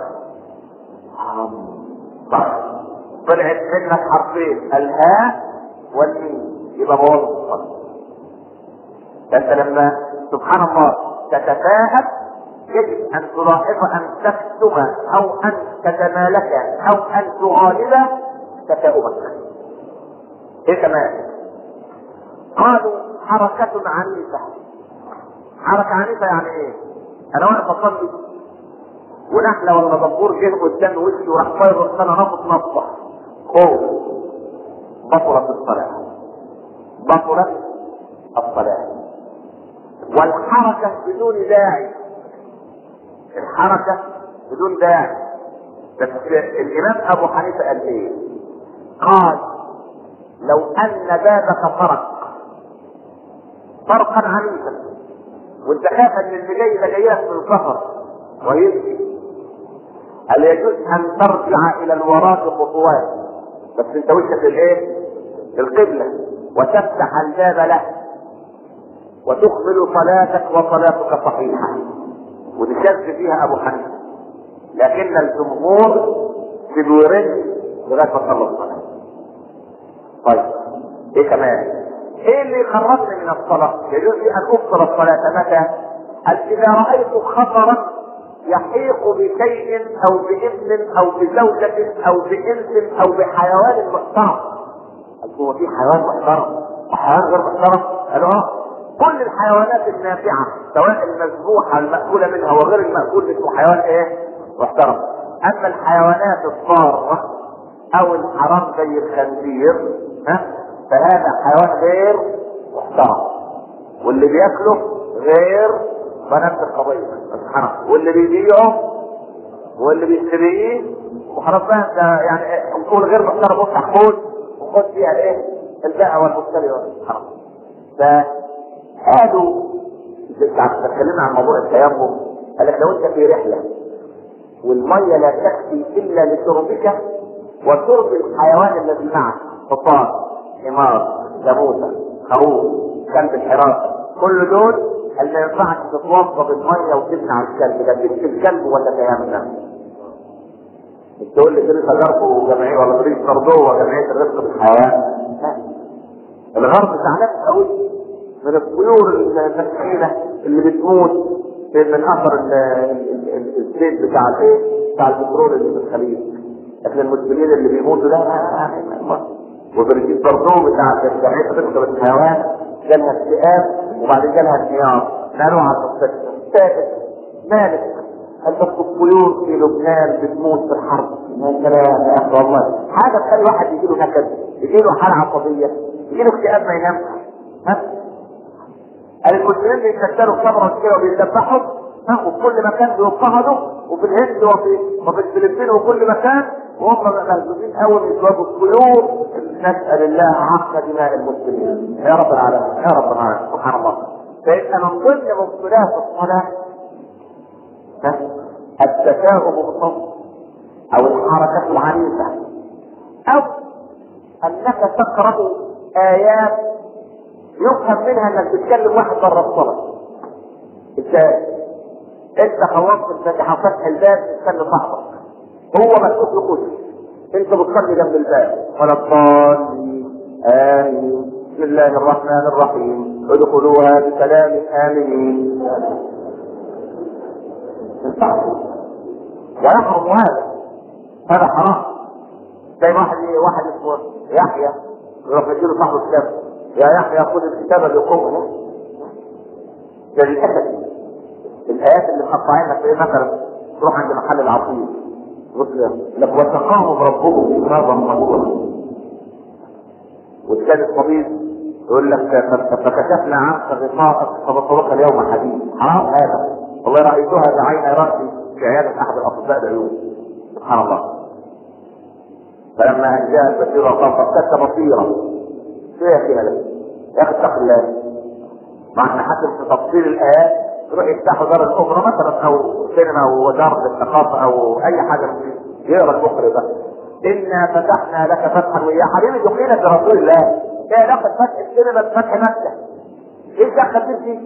صح طلعت منك حرفين الهاء والميم يبقى بوظ الصلاة فانت لما سبحان الله تتفاهم يجب ان تلاحظ ان تكتم او ان تتمالك او ان تغالب تفاؤلك ايه كمان قالوا حركة عنيفة حركة عنيفة يعني ايه انا واقف اصلي ونحلة ولا دبور جه قدام وشي وراح طاير انا نفط نفطة خوف بطلت الصلاه بطلت الصلاة والحركة بدون داعي الحركة بدون داعي بس الإمام أبو حنيفة قال إيه؟ قال لو أن بابك فرق فرقا عنيفا وانت خاف ان اللي جاي ده جاي لك من سفر ويمشي هل يجوز ان ترجع الى الوراء خطوات بس انت وشك للايه؟ للقبله وتفتح الباب له وتكمل صلاتك وصلاتك صحيحة وتشذ فيها أبو حنيفة لكن الجمهور في بيرد لغاية ما صلى الصلاة طيب ايه كمان؟ ايه اللي يخرجني من الصلاة؟ يجوز لي ان ابطل الصلاة متى؟ قال اذا رأيت خطرا يحيق بشيء او بابن او بزوجة او بانس او بحيوان محترم هو في حيوان محترم وحيوان غير محترم قالوا اه كل الحيوانات النافعة سواء المذبوحة المأكولة منها وغير المأكول اسمه حيوان ايه محترم اما الحيوانات الضارة او الحرام زي الخنزير ها فهذا حيوان غير محترم واللي بياكله غير فنفس القضية سبحان الله واللي بيبيعه واللي بيشتريه وخلاص بقى انت يعني نقول غير محترم افتح حوت وخد فيها ايه البائع والمشتري والحرام فقالوا تكلمنا عن موضوع التيمم قال لك لو انت في رحله والميه لا تكفي الا لشربك وشرب الحيوان الذي معك حصان حمار جاموسه خروف كلب الحراسه كل دول قال ما ينفعش تتوضا بالميه وتمنع الكلب ده تكفي الكلب ولا تيمم تقول لي كده تجاربه وجمعيه ولا طريق قرضوه وجمعيه الرفق بالحيوان لا. الغرب زعلان قوي من الطيور المسكينه اللي بتموت من اثر الزيت بتاع الايه؟ بتاع البترول اللي في الخليج لكن المسلمين اللي بيموتوا ده وبرجيت برضو بتاع جمعيه الرفق بالحيوان جالها اكتئاب وبعدين جالها انهيار نقلوها على المستشفى سائل مالك قال بس الطيور في لبنان بتموت في الحرب يا سلام يا اخي والله حاجه تخلي واحد يجي له نكد يجي له حاله عصبيه يجي له اكتئاب ما ينامش ها المسلمين بيتكسروا صبرا كده وبيذبحوا ها وفي كل مكان بيضطهدوا وفي الهند وفي وفي الفلبين وكل مكان وهم مهزوزين قوي من ثواب الطيور نسال الله عقل دماء المسلمين يا رب العالمين يا رب العالمين سبحان الله فيبقى من ضمن مبطلات الصلاه التشاؤم الصوت او الحركة العنيفة او انك تقرأ ايات يفهم منها انك بتكلم واحد بره الصلاة ازاي؟ انت خلصت الفاتحة وفتح الباب تستنى صاحبك هو مسؤول لقوتك انت بتصلي جنب الباب ولا الضالين امين بسم الله الرحمن الرحيم ادخلوها بسلام امنين ويحرم هذا هذا حرام زي واحد واحد اسمه يحيى يروح يديله صاحب الكتاب يا يحيى خذ الكتاب بقوه ده للاسف الايات اللي مقطعين لك ايه مثلا تروح عند محل العصير لك وسقاهم ربهم شرابا طهورا والثالث الطبيب يقول لك فكشفنا عنك غطاءك فبصرك اليوم حديد حرام هذا والله رايتها بعين راسي في عياده احد الاطباء العيون سبحان الله فلما ان جاء البشير وقال فابتدت بصيرا ايه يا اخي هذا؟ يا اخي اتق الله مع ان حتى في تفصيل الايات يروح يفتحوا دار الاخرى مثلا او سينما او دار للثقافه او اي حاجه يقرا البخاري ده انا فتحنا لك فتحا ويا حبيبي دخيلك برسول الله ايه علاقه فتح السينما بفتح مكه؟ ايه دخل فيه؟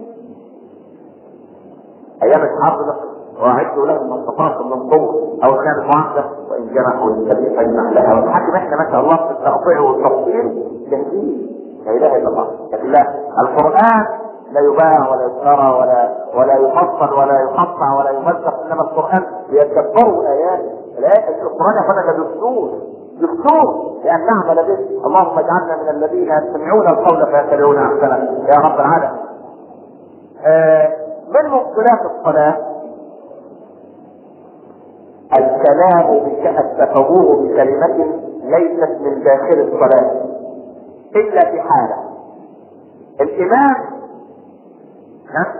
ايام الحرب ده واعدوا لهم ما استطعتم من قوه او كانت معاهده وان جنحوا للسبيل فاجنح لها والحاكم احنا ما شاء الله في التقطيع والتفصيل جاهزين لا اله الا الله لكن لا القران لا يباع ولا يشترى ولا ولا يفصل ولا يقطع ولا يمزق انما القران ليتدبروا الايات الايات القران يا اخوانا ده دستور دستور لان نعمل به اللهم اجعلنا من الذين يستمعون القول فيتبعون احسنه يا رب العالمين آه من مبطلات الصلاه الكلام التفوه بكلمة ليست من داخل الصلاة إلا في حالة الإمام ها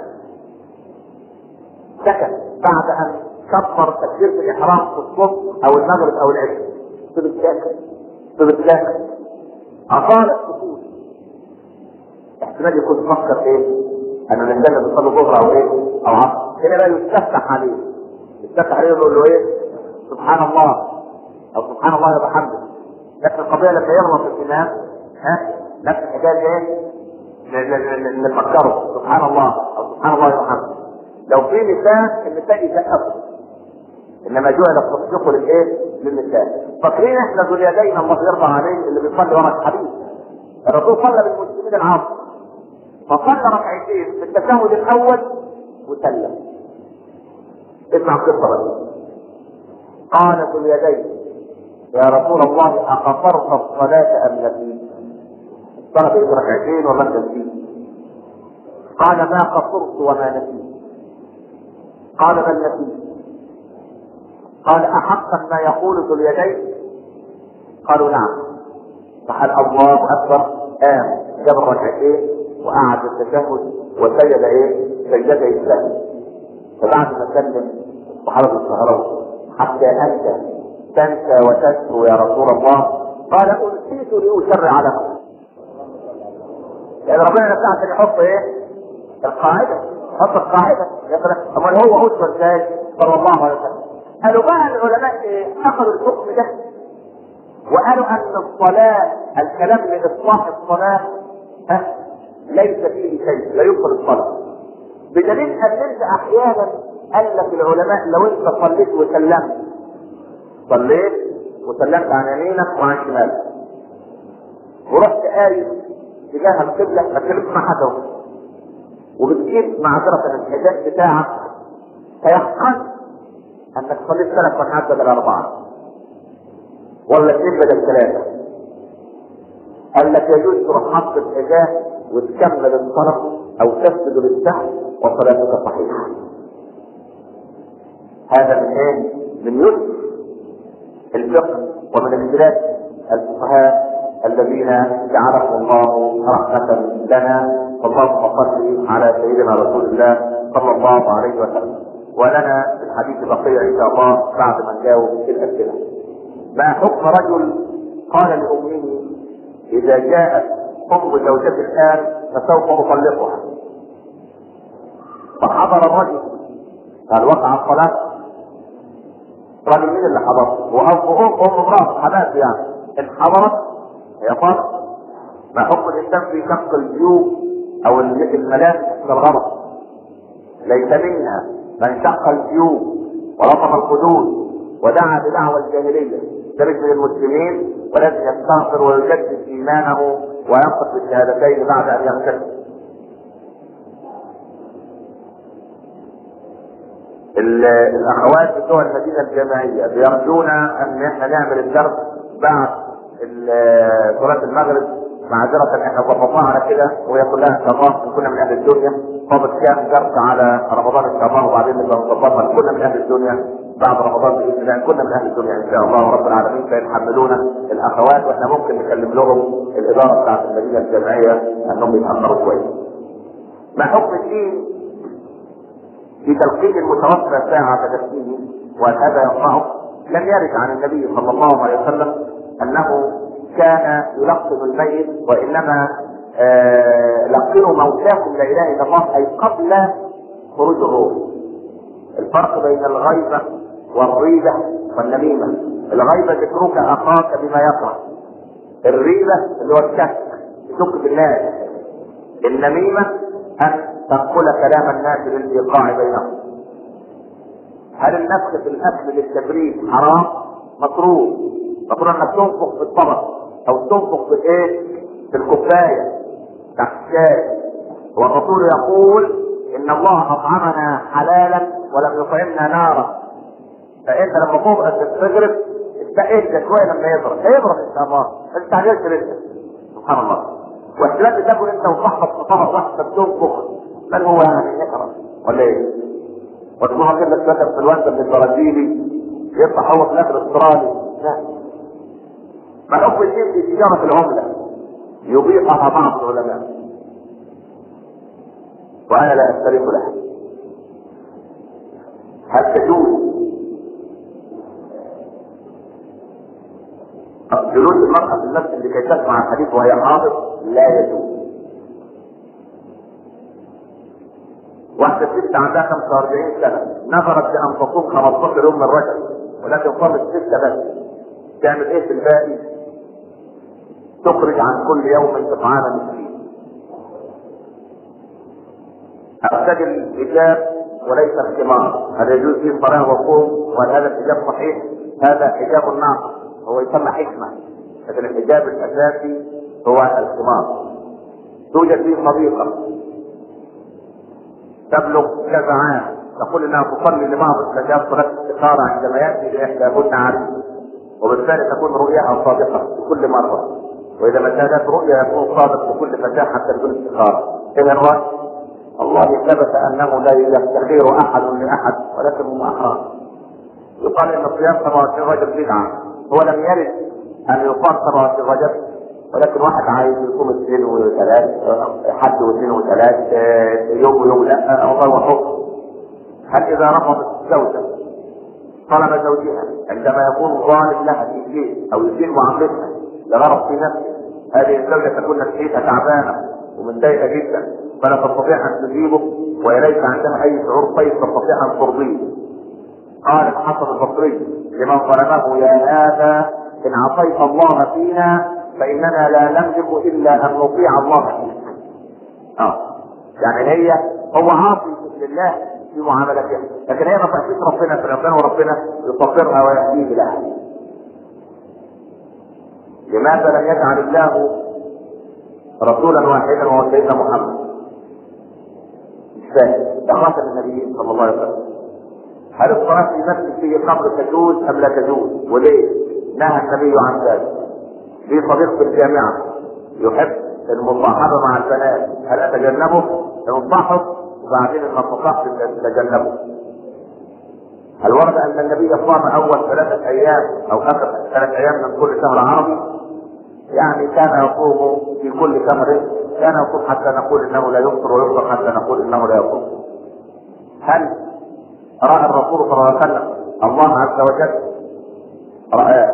سكت بعد أن كبر تكبيرة الإحرام في الصبح أو المغرب أو العشاء فضل ساكت فضل ساكت أطال السكوت احتمال يكون فكر إيه؟ أنا نستنى بنصلي ظهر أو إيه؟ أو عصر هنا بقى يستفتح عليه يستفتح عليه ويقول له إيه؟ سبحان الله او سبحان الله وبحمده لكن القضيه لما يغلط الامام ها نفس الحكايه ايه؟ نفكره سبحان الله او سبحان الله وبحمده لو في نساء النساء يسقفوا انما جعل التصديق للايه؟ للنساء فاكرين احنا ذو اليدين الله يرضى عليه اللي بيصلي ورا الحديث الرسول صلى بالمسلمين العصر فصلى ركعتين في التشهد الاول وسلم اسمع القصه بقى قال ذو اليدين يا رسول الله أقصرت الصلاة أم نسيت؟ صلاة ركعتين وما نسيت؟ قال ما قصرت وما نسيت قال بل نسيت قال أحقا ما يقول ذو اليدين قالوا نعم فقال الله أكبر قام جاب الركعتين وقعد التشهد وسجد ايه؟ سجد السهل فبعد ما سلم الصحابة الصهراء حتى انت تنسى وتذكر يا رسول الله قال انسيت لاشرع لكم لان ربنا نفسه عشان يحط ايه؟ القاعده يحط القاعده يقول امال هو اسوه ازاي؟ صلى الله عليه وسلم قالوا بقى العلماء ايه؟ اخذوا الحكم ده وقالوا ان الصلاه الكلام لاصلاح الصلاه ها ليس فيه شيء لا يبطل الصلاه بدليل ان انت احيانا قال لك العلماء لو انت صليت وسلمت صليت وسلمت عن يمينك وعن شمالك ورحت قايم تجاه القبله ما تكلمش مع حد اهو. وبتجيب معذره الحجاب بتاعك فيحقن انك صليت ثلاث ركعات بدل اربعه ولا اثنين بدل ثلاثه قال لك يجوز تروح حط الحجاب وتكمل الصلاه او تسجد للسهو وصلاتك صحيحه هذا من ايه؟ من يسر الفقه ومن اختلاف الفقهاء الذين جعلهم الله رحمة لنا اللهم صل على سيدنا رسول الله صلى الله عليه وسلم ولنا في الحديث بقية إن شاء الله بعد ما نجاوب الأسئلة ما حكم رجل قال لأمه إذا جاءت أم زوجتي الآن فسوف أطلقها فحضر الرجل قال وقع الصلاة الراجل مين اللي حضر؟ وأم أم امرأة حماس يعني إن حضرت هي فرق ما حكم الإنسان في شق الجيوب أو الملابس من الغلط ليس منها من شق الجيوب ولطم الخدود ودعا بدعوى الجاهلية ده مش من المسلمين ولازم يستغفر ويجدد إيمانه وينطق بالشهادتين بعد أن يغتسل الاخوات بتوع المدينه الجامعيه بيرجون ان احنا نعمل الدرس بعد صلاه المغرب معذرة احنا ظبطناها على كده وهي كلها ان شاء الله كنا من اهل الدنيا فاضل كام درس على رمضان ان شاء الله وبعدين نبقى نظبطها كنا من اهل الدنيا بعد رمضان باذن الله كنا من اهل الدنيا ان شاء الله رب العالمين سيتحملونا الاخوات واحنا ممكن نكلم لهم الاداره بتاعت المدينه الجامعيه انهم يتاخروا شويه. ما حكم الدين في تلقين المتوفى ساعة تدفينه وهل هذا ينفعه؟ لم يرد عن النبي صلى الله عليه وسلم أنه كان يلقن الميت وإنما آه لقنوا موتاكم لا إله إلا الله أي قبل خروج الروح. الفرق بين الغيبة والريبة والنميمة. الغيبة ذكرك أخاك بما يكره. الريبة اللي هو الشك تشك بالناس. النميمة أن تنقل كلام الناس للايقاع بينهم هل النفخ في الاكل للتبريد حرام مكروه مكروه انك تنفخ في الطبق او تنفخ في الايه في الكوبايه تحت الشاي والرسول يقول ان الله اطعمنا حلالا ولم يطعمنا نارا فانت لما تبقى تستغرب استعد شويه لما يضرب هيضرب ان شاء الله انت تعملش لسه سبحان الله واحتمال تاكل انت وصاحبك في طبق واحد تنفخ بل هو يعني يقرا ولا ايه؟ وتقول هجيب لك شويه انفلونزا من البرازيلي يطلع هو في الاخر استرالي لا ما حكم الدين في تجاره العمله يضيقها بعض العلماء وانا لا استريح لها هل تجوز جلوس المرأة في المسجد لكي تسمع الحديث وهي حاضر لا يجوز واحدة ست عندها 45 سنة نظرت بأن تصوم 15 يوم من رجب ولكن صامت ستة بس تعمل ايه في الباقي؟ تخرج عن كل يوم طعام مسكين ارتدي الحجاب وليس الخمار هل يجوز فيه صلاة وصوم وهل هذا الحجاب صحيح؟ هذا حجاب ناقص هو يسمى حكمة لكن الحجاب الأساسي هو الخمار توجد فيه صديقة تبلغ كذا عام تقول انها تصلي لبعض الفتيات صلاه الاستخاره عندما ياتي لاحداهن عريس وبالتالي تكون رؤياها صادقه في كل مره واذا ما كانت رؤيا يكون صادق في كل فتاه حتى بدون استخاره اذا الراي الله ثبت انه لا يفتخر احد لاحد ولكن هم احرار يقال ان صيام 27 رجب بدعه هو لم يرد ان يقام 27 رجب ولكن واحد عايز يصوم اثنين وثلاث حد واثنين وثلاث يوم ويوم لا او هو حكم هل اذا رفضت الزوجه طلب زوجها عندما يكون ظالم لها في شيء او يسيء معاملتها لغرض في نفسه هذه الزوجه تكون نفسيتها تعبانه ومتضايقه جدا فلا تستطيع ان تجيبه وليس عندها اي شعور طيب تستطيع ان ترضيه قال الحسن البصري لمن ظلمه يا هذا ان عصيت الله فينا فاننا لا نملك الا ان نطيع الله فيك اه يعني هي هو عاصي لله في معاملتها لكن هي ما تعصيش ربنا في ربنا وربنا يصبرها ويهديه لها لماذا لم يجعل الله رسولا واحدا وهو سيدنا محمد مش فاهم ده خاتم النبيين صلى الله عليه وسلم هل الصلاة في مسجد فيه قبر تجوز أم لا تجوز؟ وليه؟ نهى النبي عن ذلك. في صديق في الجامعة يحب المصاحبة مع البنات، هل أتجنبه؟ انصحه وبعدين إن استطعت تتجنبه. هل ورد أن النبي صام أول ثلاثة أيام أو آخر ثلاثة أيام من كل شهر عربي؟ يعني كان يصوم في كل شهر كان يصوم حتى نقول انه لا يفطر ويفطر حتى نقول انه لا يصوم. هل راى الرسول صلى الله عليه وسلم الله عز وجل رآه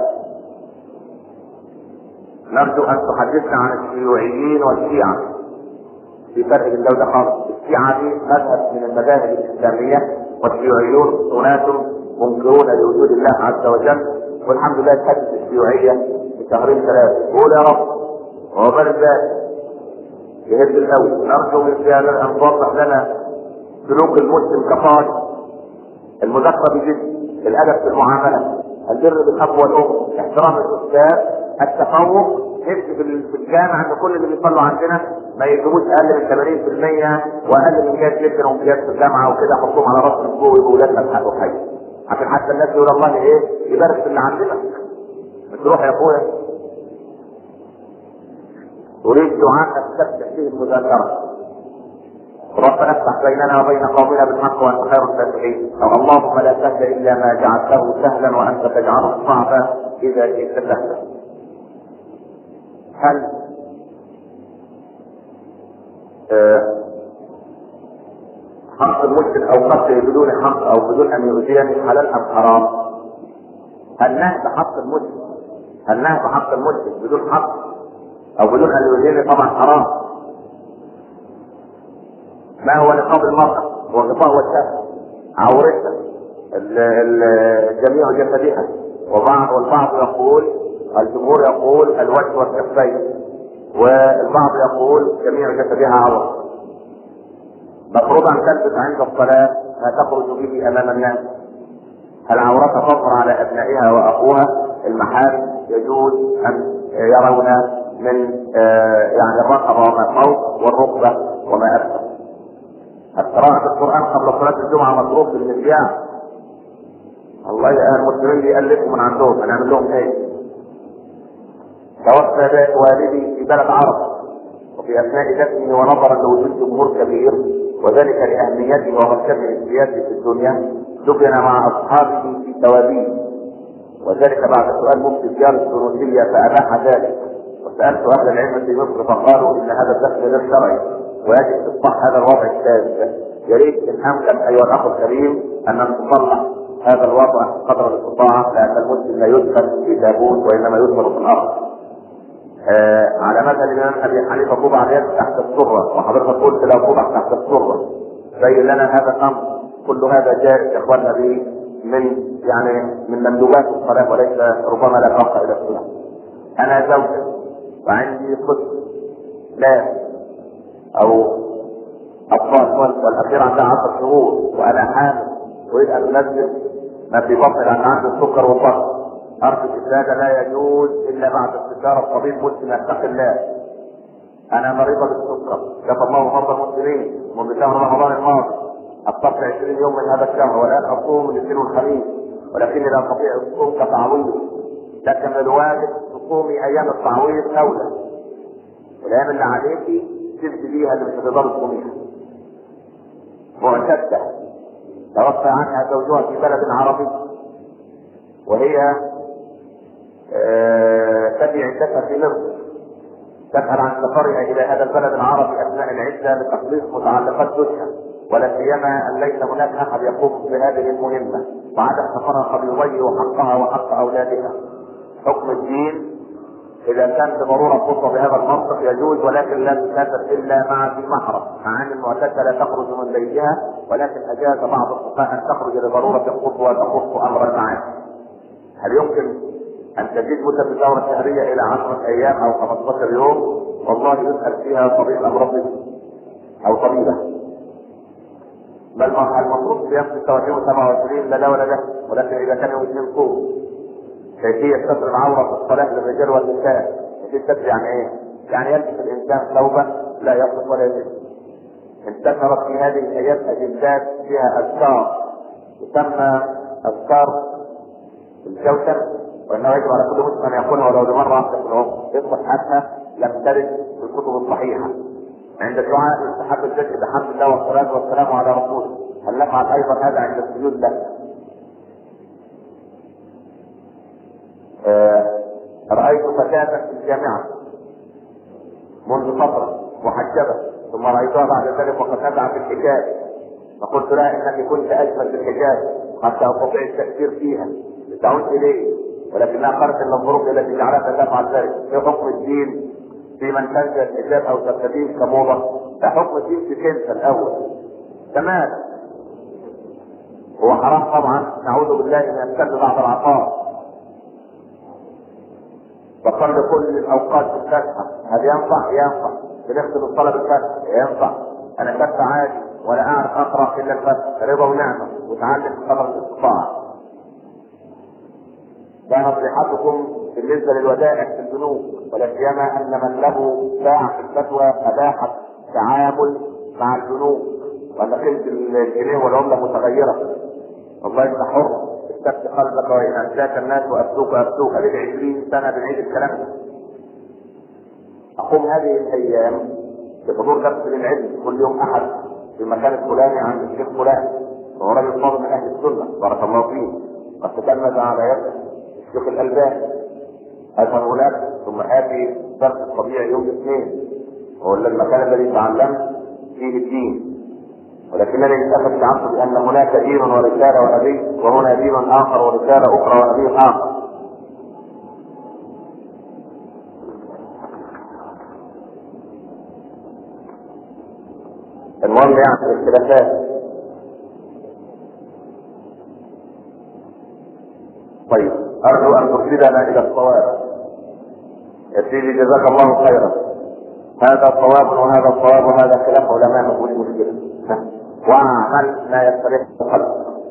نرجو ان تحدثنا عن الشيوعيين والشيعة في فرق بين ده خالص الشيعة دي مذهب من المذاهب الاسلامية والشيوعيون اناس منكرون لوجود الله عز وجل والحمد لله تحدث الشيوعية بشهرين ثلاثة قول يا رب وبر ذلك يهد الاول نرجو من سيادة ان توضح لنا سلوك المسلم كفار المذاكره بجد الادب في المعامله البر بالاب والام احترام الاستاذ التفوق نفسي في الجامع عند كل اللي بيصلوا عندنا ما يجيبوش اقل من 80% واقل من جهاز جدا وامتياز في الجامعه وكده حطهم على راس الفوق ويبقوا ولادنا بحقه حي عشان حتى الناس يقول الله ايه يبارك في اللي عندنا تروح يا اخويا اريد دعاء استفتح فيه المذاكره ربنا افتح بيننا وبين قومنا بالحق وانت خير الفاتحين او اللهم لا سهل الا ما جعلته سهلا وانت تجعل الصعب اذا شئت سهلا هل آه حق المسلم او قتله بدون حق او بدون ان يؤذيني حلال ام حرام؟ هل نهب حق المسلم هل نهب حق المسلم بدون حق او بدون ان يؤذيني طبعا حرام ما هو نقاب المرأة هو غطاء وجهها عورتها جميع جسدها وبعض والبعض يقول الجمهور يقول الوجه والكفين والبعض يقول جميع جسدها عورة مفروض ان تلبس عند الصلاة ما تخرج به امام الناس هل عورتها تظهر على ابنائها واخوها المحارم يجوز ان يرون من يعني الرقبة وما فوق والركبة وما اسفل قراءة القرآن قبل صلاة الجمعة مطلوب بالنسيان الله يا المسلمين بيألفوا من عندهم هنعمل لهم ايه؟ توفى والدي في بلد عرب وفي اثناء دفنه ونظرا لوجود جمهور كبير وذلك لاهميته ومركزه السياسي في الدنيا دفن مع اصحابه في توابين وذلك بعد سؤال مفتي الديار التونسيه فاباح ذلك وسالت اهل العلم في مصر فقالوا ان هذا الدفن غير شرعي ويجب اصلاح هذا الوضع الشاذ يا ريت ان امكن ايها الاخ الكريم ان نصلح هذا الوضع قدر الاستطاعه لان المسلم لا يدفن في تابوت وانما يدفن في الارض. آه على مذهب الامام ابي حنيفه توضع اليد تحت السره وحضرتك قلت لا توضع تحت السره. بين لنا هذا الامر كل هذا جائز يا اخواننا به من يعني من مندوبات الصلاه وليس ربما لا طاقه الى الصلاه. انا زوجة وعندي طفل لا او اطفال والاخير عندها عشر شهور وانا حامل اريد ان انزل ما في بطني لان عندي السكر والضغط ارجو الافاده لا يجوز الا بعد استشاره طبيب مسلم يتقي الله انا مريضه بالسكر شفى الله مرضى المسلمين منذ شهر رمضان الماضي افطرت 20 يوم من هذا الشهر والان اصوم الاثنين والخميس ولكني لا استطيع الصوم كتعويض لكن من الواجب تصومي ايام التعويض اولى والايام اللي عليكي تبدي بيها اللي مش هتقدري تصوميها معتدة توفى عنها زوجها في بلد عربي وهي آه تبي عدتها في مصر تسأل عن سفرها إلى هذا البلد العربي أثناء العدة لتخليص متعلقات زوجها ولا سيما أن ليس هناك أحد يقوم بهذه المهمة وعدم سفرها قد يضيع حقها وحق أولادها حكم الدين اذا كان بضروره خطوه بهذا المنطق يجوز ولكن لا تسافر الا مع ذي محرم مع ان المعتده لا تخرج من بيتها ولكن اجاز بعض الفقهاء ان تخرج لضروره الخطوه وتخص امر المعاد هل يمكن ان تزيد مده الدوره الشهريه الى 10 ايام او 15 يوم والله يسال فيها طبيب امراض او طبيبه بل المفروض صيام 26 و27 لا لا ولا ده ولكن اذا كان يوم اثنين صوم كيفية ستر العورة في الصلاة للرجال والنساء كيفية ستر يعني ايه؟ يعني يلبس الانسان ثوبا لا يصف ولا يلبس انتشرت في هذه الايام اجندات فيها اذكار تسمى اذكار الجوشن وانه يجب على كل مسلم ان يكون ولو لمرة واحدة في العمر يصبح حتى لم ترد في الكتب الصحيحة عند الدعاء يستحب الذكر بحمد الله والصلاة والسلام على رسوله هل نفعل ايضا هذا عند السجود له آه رأيت فتاة في الجامعة منذ فترة محجبة ثم رأيتها بعد ذلك وقد تدعى في الحجاب فقلت لها انك كنت اجمل في الحجاب حتى استطيع التأثير فيها لتعود الي ولكنها خرجت من الظروف التي جعلتها تفعل ذلك في حكم الدين في من تنسى الحجاب او ترتديه كموضة ده حكم الدين في كنسة الاول تمام هو حرام طبعا نعوذ بالله ان يمتد بعض العقار وصلي كل الاوقات بالفتحه هل ينفع؟ ينفع بنختم الصلاه بالفتحه ينفع انا كتب عادي ولا اعرف اقرا الا الفتح رضا ونعمه وتعلم قدر الاستطاعه ده نصيحتكم بالنسبه للودائع في البنوك ولا سيما ان من له باع في الفتوى اباحت التعامل مع البنوك وان قيمه الجنيه والعمله متغيره والله انت حر استفت قلبك وان انساك الناس وابدوك ابدوك لك 20 سنه بنعيد الكلام ده اقوم هذه الايام بحضور درس للعلم كل يوم احد في المكان الفلاني عند الشيخ فلان وهو راجل فاضل من اهل السنه بارك الله فيه قد تكلم على يد الشيخ الالباني اذهب هناك ثم اتي درس الطبيعي يوم الاثنين وهو المكان الذي تعلمت فيه الدين ولكنني للاسف شعرت بان هناك دين ورساله ونبي وهنا دين اخر ورساله اخرى ونبي اخر المهم يعني الاختلافات طيب ارجو ان ترشدنا الى الصواب يا سيدي جزاك الله خيرا هذا صواب وهذا صواب وهذا خلاف علماء مقول مشكله واعمل ما يستريح القلب